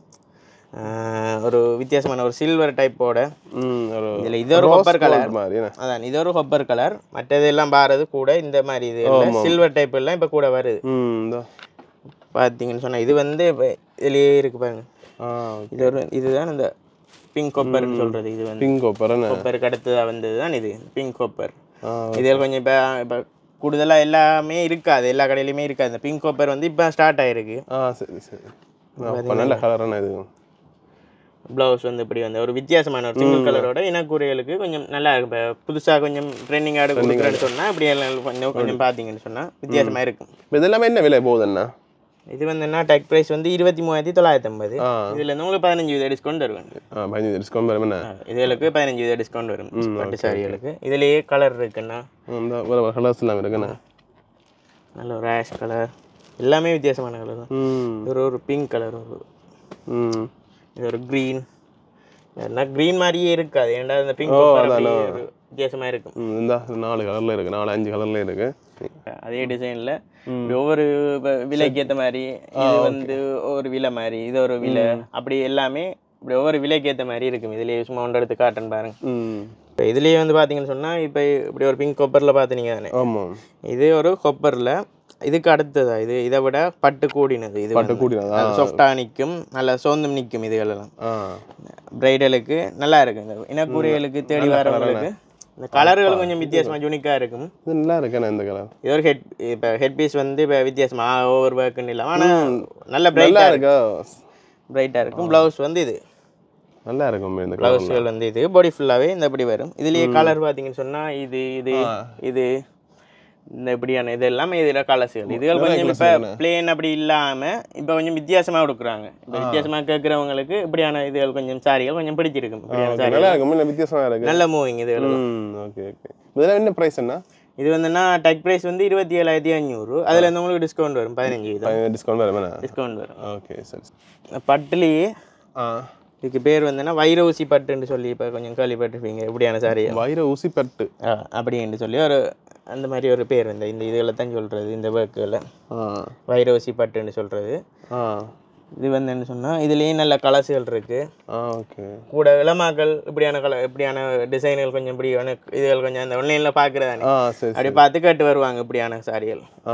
ஒரு வித்தியாசமான ஒரு சில்வர் டைப்போட ம் ஒரு இதில் இது ஒரு Rose கொப்பர் கலர் gold மாதிரி என்ன அதான் இது ஒரு கொப்பர் கலர் மற்றது எல்லாம் பாரது கூட இந்த மாதிரி இது சில்வர் டைப் எல்லாம் இப்போ கூட வருது ம் இந்த பார்த்தீங்கன்னு சொன்னால் இது வந்து இப்போ இதுலேயே இருக்கு பாருங்க ஆ இது ஒரு இதுதான் இந்த பிங்க் கொப்பர்னு சொல்கிறது இது வந்து பிங்க் கோப்பர் என்ன கொப்பருக்கு அடுத்ததாக வந்தது தான் இது பிங்க் கொப்பர் ஆ இதில் கொஞ்சம் இப்போ இப்போ கூடுதலாக எல்லாமே இருக்காது எல்லா கடையிலையுமே இருக்காது இந்த பிங்க் கொப்பர் வந்து இப்போ ஸ்டார்ட் ஆயிருக்கு ஆ சரி சரி அப்போ நல்ல கலரான இது ப்ளவுஸ் வந்து இப்படி வந்து ஒரு வித்தியாசமான ஒரு சிங்கிள் கலரோட இனக்குறைகளுக்கு கொஞ்சம் நல்லா இருக்கு இப்போ புதுசாக கொஞ்சம் ட்ரெண்டிங் ஆடு கொடுக்குறேன்னு சொன்னால் இப்படி எல்லாம் கொஞ்சம் கொஞ்சம் பார்த்தீங்கன்னு சொன்னால் வித்தியாசமாக இருக்கும் இப்போ இதெல்லாமே என்ன விலை போகுதுண்ணா இது வந்து என்ன டெக் ப்ரைஸ் வந்து இருபத்தி மூவாயிரத்தி தொள்ளாயிரத்தி ஐம்பது ஆ இதில் இருந்து உங்களுக்கு பதினஞ்சு வீத டிஸ்கவுண்ட் வருவேன் ஆ பதினஞ்சு டிஸ்கவுண்ட் வரும் என்ன இதுகளுக்கு பதினஞ்சு வீத டிஸ்கவுண்ட் வரும் பட்டு சாரிகளுக்கு இதுலேயே கலர் இருக்குன்னா ம், இந்த வேறு வேறு கலர்ஸ் எல்லாம் இருக்குண்ணே நல்ல ஒரு ஆஷ் கலர் எல்லாமே வித்தியாசமான கலர் தான் ம் இது ஒரு ஒரு பிங்க் கலர் ஒரு ம் இது ஒரு க்ரீன் ஏன்னா க்ரீன் மாதிரியே இருக்காது ஏன்டா இந்த பிங்க் ஒரு வித்தியாசமாக இருக்கும் ம், இந்த நாலு கலரில் இருக்குது நாலு அஞ்சு கலரில் இருக்குது அதே டிசைனில் ஒவ்வொரு வ- விலைக்கு ஏற்ற மாதிரி இது வந்து ஒரு விலை மாதிரி இது ஒரு விலை அப்படி எல்லாமே இப்படி ஒவ்வொரு விலைக்கு ஏற்ற மாதிரி இருக்கும் இதுலேயே சும்மா ஒன்று எடுத்து காட்டுன்னு பாருங்க ம் இப்போ இதுலேயே வந்து பார்த்தீங்கன்னு சொன்னால் இப்போ இப்படி ஒரு பிங்க் கொப்பரில் பார்த்தீங்க தானே ஆமாம் இது ஒரு கொப்பரில் இதுக்கு அடுத்ததா இது இதை விட பட்டு கூடினது இது பட்டு கூட்டினதா சாஃப்டாக நிற்கும் நல்லா சோர்ந்தும் நிற்கும் இதுகளெல்லாம் ஆ பிரைடலுக்கு நல்லா இருக்கும் இந்த இனக்கூறிகளுக்கு தேடி வரவங்களுக்கு இந்த கலர்கள் கொஞ்சம் வித்தியாசமாக யூனிக்காக இருக்கும் இது நல்லா இருக்குண்ணே இந்த கலர் இது ஒரு ஹெட் இப்போ ஹெட் பீஸ் வந்து இப்போ வித்தியாசமாக ஓவர் ஒர்க்குன்னு இல்லாமல் ஆனால் நல்ல நல்லா பிரைட்டாக இருக்கா பிரைட்டாக இருக்கும் ப்ளவுஸ் வந்து இது நல்லா இருக்கும் இந்த கலர் ப்ளவுஸ்கள் வந்து இது பாடி ஃபுல்லாகவே இந்த இப்படி வரும் இதுலேயே கலர் பார்த்தீங்கன்னு சொன்னால் இது இது இது இந்த இப்படியான இது எல்லாமே இதில் கலர்ஸ்கள் இதுகள் கொஞ்சம் இப்போ பிளேன் அப்படி இல்லாமல் இப்போ கொஞ்சம் வித்தியாசமாக கொடுக்குறாங்க இப்போ வித்தியாசமாக கேட்குறவங்களுக்கு இப்படியான இதுகள் கொஞ்சம் சாரிகள் கொஞ்சம் பிடிச்சிருக்கும் இப்படியான சாரி நல்லா இருக்கும் இல்லை வித்தியாசமாக இருக்கு நல்ல மூவிங் இதுகள் ம் ஓகே ஓகே இதெல்லாம் என்ன ப்ரைஸ் என்ன இது வந்துன்னா டெக் ப்ரைஸ் வந்து இருபத்தி ஏழாயிரத்தி அஞ்சூறு அதில் இருந்து உங்களுக்கு டிஸ்கவுண்ட் வரும் பதினஞ்சு வீதம் டிஸ்கவுண்ட் வருமா டிஸ்கவுண்ட் வரும் ஓகே சரி பட்டுலேயே ஆ இதுக்கு பேர் வந்துன்னா வைர ஊசி பட்டுன்னு சொல்லி இப்போ கொஞ்சம் கேள்விப்பட்டிருப்பீங்க எப்படியான சாரி வைர ஊசி பட்டு அப்படின்னு சொல்லி ஒரு அந்த மாதிரி ஒரு பேர் இந்த இந்த இதுகளை தான் சொல்கிறது இந்த ஒர்க்குகளை ஆ வைர ஊசி பட்டுன்னு சொல்கிறது ஆ இது வந்து என்ன சொன்னால் இதுலேயும் நல்ல கலர்ஸுகள் இருக்குது ஆ ஓகே கூட இளமாக்கள் இப்படியான கலர் இப்படியான டிசைன்கள் கொஞ்சம் இப்படியான இதுகள் கொஞ்சம் அந்த ஆன்லைனில் பார்க்குறதானே ஆ சரி அப்படி பார்த்து கேட்டு வருவாங்க இப்படியான சாரிகள் ஆ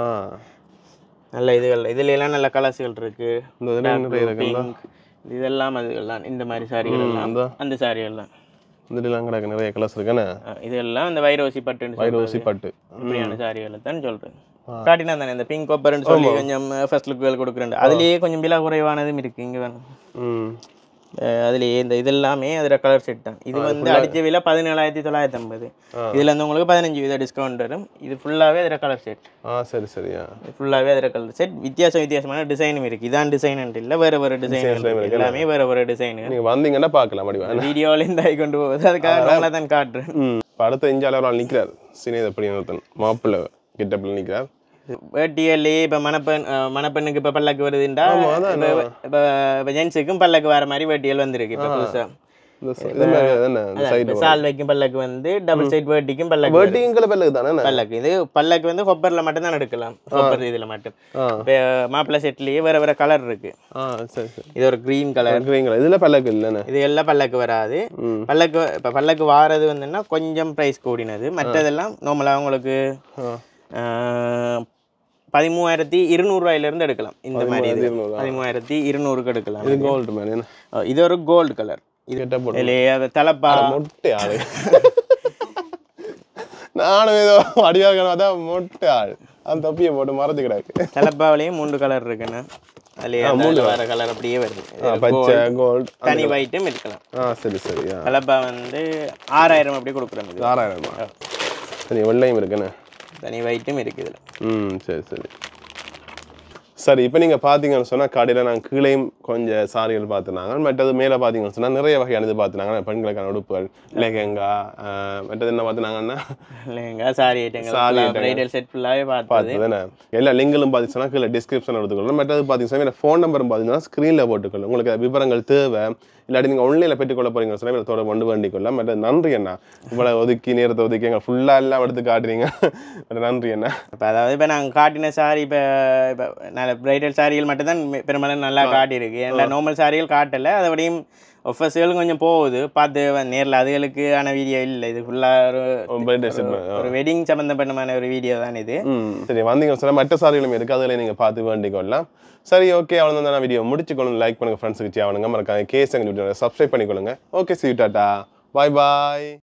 நல்ல இதுகள் இதுல எல்லாம் நல்ல கலர்ஸ்கள் இருக்கு இந்த இதில் நிறைய இருக்குங்களா பிங்க் இதெல்லாம் அதுகள்லாம் இந்த மாதிரி சாரிகள் எல்லாம் இந்த அந்த சாரிகள் தான் இந்த இதெல்லாம் கிடக்கு நிறைய கலர்ஸ் இருக்குண்ணே அஹ் இதெல்லாம் இந்த வைரோசி பட்டுன்னு வைர சொல்றது. ஊசி பட்டு இப்படியான சாரிகளை தான் சொல்றேன் காட்டினா தானே இந்த பிங்க் கொப்பர்னு சொல்லி கொஞ்சம் ஃபர்ஸ்ட் லுக்குகள் கொடுக்குறேன் அதுலயே கொஞ்சம் விலை குறைவானதும் இருக்கு இங்க வேணும் ம் அதுலயே இந்த இது எல்லாமே அதில் கலர் செட் தான் இது வந்து அடிச்ச விலை பதினேழாயிரத்தி தொள்ளாயிரத்தி ஐம்பது இதுல இருந்து உங்களுக்கு பதினஞ்சு வீத டிஸ்கவுண்ட் வரும் இது ஃபுல்லாவே அதில் கலர் செட் ஆ சரி சரியா ஃபுல்லாகவே அதில் கலர் செட் வித்தியாச வித்தியாசமான டிசைனும் இருக்குது இதான் டிசைன் இல்லை வேறு வேறு டிசைன் எல்லாமே வேறு வேறு டிசைனு நீங்கள் வந்தீங்கன்னா பார்க்கலாம் வடிவா வீடியோவில் இந்த ஆகி கொண்டு போகுது அதுக்காக உங்களை தான் காட்டுறேன் ம் இப்போ அடுத்த இஞ்சால ஒரு ஆள் நிற்கிறார் சினேத் அப்படி ஒருத்தன் மாப்பிள்ளை கிட்டப்பில் நிற்கிறார் வேட்டியல்லே இப்போ மணப்பெண் அஹ், மணப்பெண்ணுக்கு இப்போ பல்லக்கு வருதுண்டா ஆமா, அதான் இப்போ இப்போ இப்போ ஜென்ஸுக்கும் பல்லக்கு வர மாதிரி வேட்டியல் வந்திருக்கு இப்போ புதுசாக இந்த ச- இது மாதிரி தானே இந்த சைடு சால் வைக்கும் பல்லக்கு வந்து டபுள் சைட் வேட்டிக்கும் பல்லக்கு வருது. வேட்டிங்கிற பெல்லுக்கு தானே பல்லக்கு இது பல்லக்கு வந்து கொப்பரில் மட்டும் தான் எடுக்கலாம் கொப்பர் இதில் மட்டும் ஆ இப்போ மாப்பிள்ளை செட்லேயே வேறு வேறு கலர் இருக்கு ஆ சரி சரி இது ஒரு க்ரீன் கலர் இருக்கிறீங்களா இதில் பல்லக்கு இல்லைண்ணே இது எல்லாம் பல்லக்கு வராது ம் பல்லக்கு இப்போ பல்லக்கு வாரது வந்துன்னா கொஞ்சம் ப்ரைஸ் கூடினது மற்றதெல்லாம் நார்மலாக உங்களுக்கு ஆ ஆஹ், பதிமூவாயிரத்தி இருநூறுவாயிலேருந்து எடுக்கலாம் இந்த மாதிரி இது இருநூறு பதிமூவாயிரத்தி இருநூறுக்கு எடுக்கலாம் இது கோல்டு மேன் என்ன அஹ், இது ஒரு கோல்டு கலர் இது கெட்ட போட்டு இதுலேயே அது தலைப்பா மொட்டை ஆளு நானும் ஏதோ அடிவாக அதான் மொட்டை ஆள் அந்த தொப்பியை போட்டு மறைச்சு கிடக்கு தலைப்பாவிலையும் மூன்று கலர் இருக்குண்ணா அதுலேயே அந்த வேறு கலர் அப்படியே வருது ஆ, பச்சை கோல்டு தனி ஒயிட்டும் இருக்கலாம் ஆ சரி சரி ஆ தலைப்பா வந்து ஆறாயிரம் அப்படி கொடுக்குறோம் இது ஆறாயிரமா சரி வெள்ளையும் இருக்குண்ணே தனி ஒயிட்டும் இருக்குது இதில் ம் சரி சரி சரி இப்போ நீங்கள் பார்த்தீங்கன்னு சொன்னால் கடையில் நாங்கள் கீழேயும் கொஞ்சம் சாரிகள் பார்த்துனாங்க மற்றது மேலே பார்த்தீங்கன்னு சொன்னால் நிறைய வகையானது பார்த்துனாங்க பெண்களுக்கான உடுப்புகள் லெஹெங்கா ஆஹ், மற்றது என்ன பார்த்துனாங்கன்னா இல்லைங்க சாரி Saree ஐட்டங்கள் ஐட்டங்கள். பிரைடல் செட் ஃபுல்லாகவே பார்த்தது பார்த்தது என்ன எல்லா லிங்கிலும் பார்த்தீங்கன்னா கீழே டிஸ்கிரிப்ஷன் எடுத்துக்கொள்ளணும் மற்றது பார்த்தீங்கன்னா ஃபோன் நம்பரும் பார்த்தீங்கன்னா ஸ்க்ரீனில் போட்டுக்கொள்ளும் உங்களுக்கு அது விவரங்கள் தேவை இல்லாட்டி நீங்கள் ஆன்லைனில் பெற்றுக்கொள்ள போறீங்கன்னு சொன்னால் இதை தொடர்பு கொண்டு வேண்டிக்கொள்ளலாம் மற்ற நன்றி அண்ணா இவ்வளோ ஒதுக்கி நேரத்தை ஒதுக்கி எங்கள் ஃபுல்லாக எல்லாம் எடுத்து காட்டுறீங்க மற்ற நன்றி அண்ணா இப்போ அதாவது இப்போ நாங்கள் காட்டின சாரி இப்போ இப்போ நல்ல பிரைடல் சாரிகள் மட்டும்தான் பெ- பெரும்பாலும் நல்லா காட்டியிருக்கு ஏன்னா நார்மல் சாரிகள் காட்டலை அதோடையும் ஒஃபர்ஸ்களும் கொஞ்சம் போகுது பார்த்து நேரில் அதுகளுக்கு ஆன வீடியோ இல்லை இது ஃபுல்லாக ஒரு birthday set ஒரு- ஒரு வெட்டிங் சம்மந்தப்பட்டமான ஒரு வீடியோ தான் இது ம் சரி வந்தீங்கன்னு சொன்னால் மற்ற சாரிகளும் இருக்குது அதில் நீங்கள் பார்த்து வேண்டிக்கொள்ளலாம் சரி ஓகே அவ்வளோ தான் வீடியோ முடிச்சுக்கொள்ளுங்க லைக் பண்ணுங்கள் ஃப்ரெண்ட்ஸுக்கு அவனுங்க மறக்காம கேஸ் எங்கள் சப்ஸ்கிரைப் பண்ணிக்கொள்ளுங்க ஓகே சி டாட்டா பாய் பாய்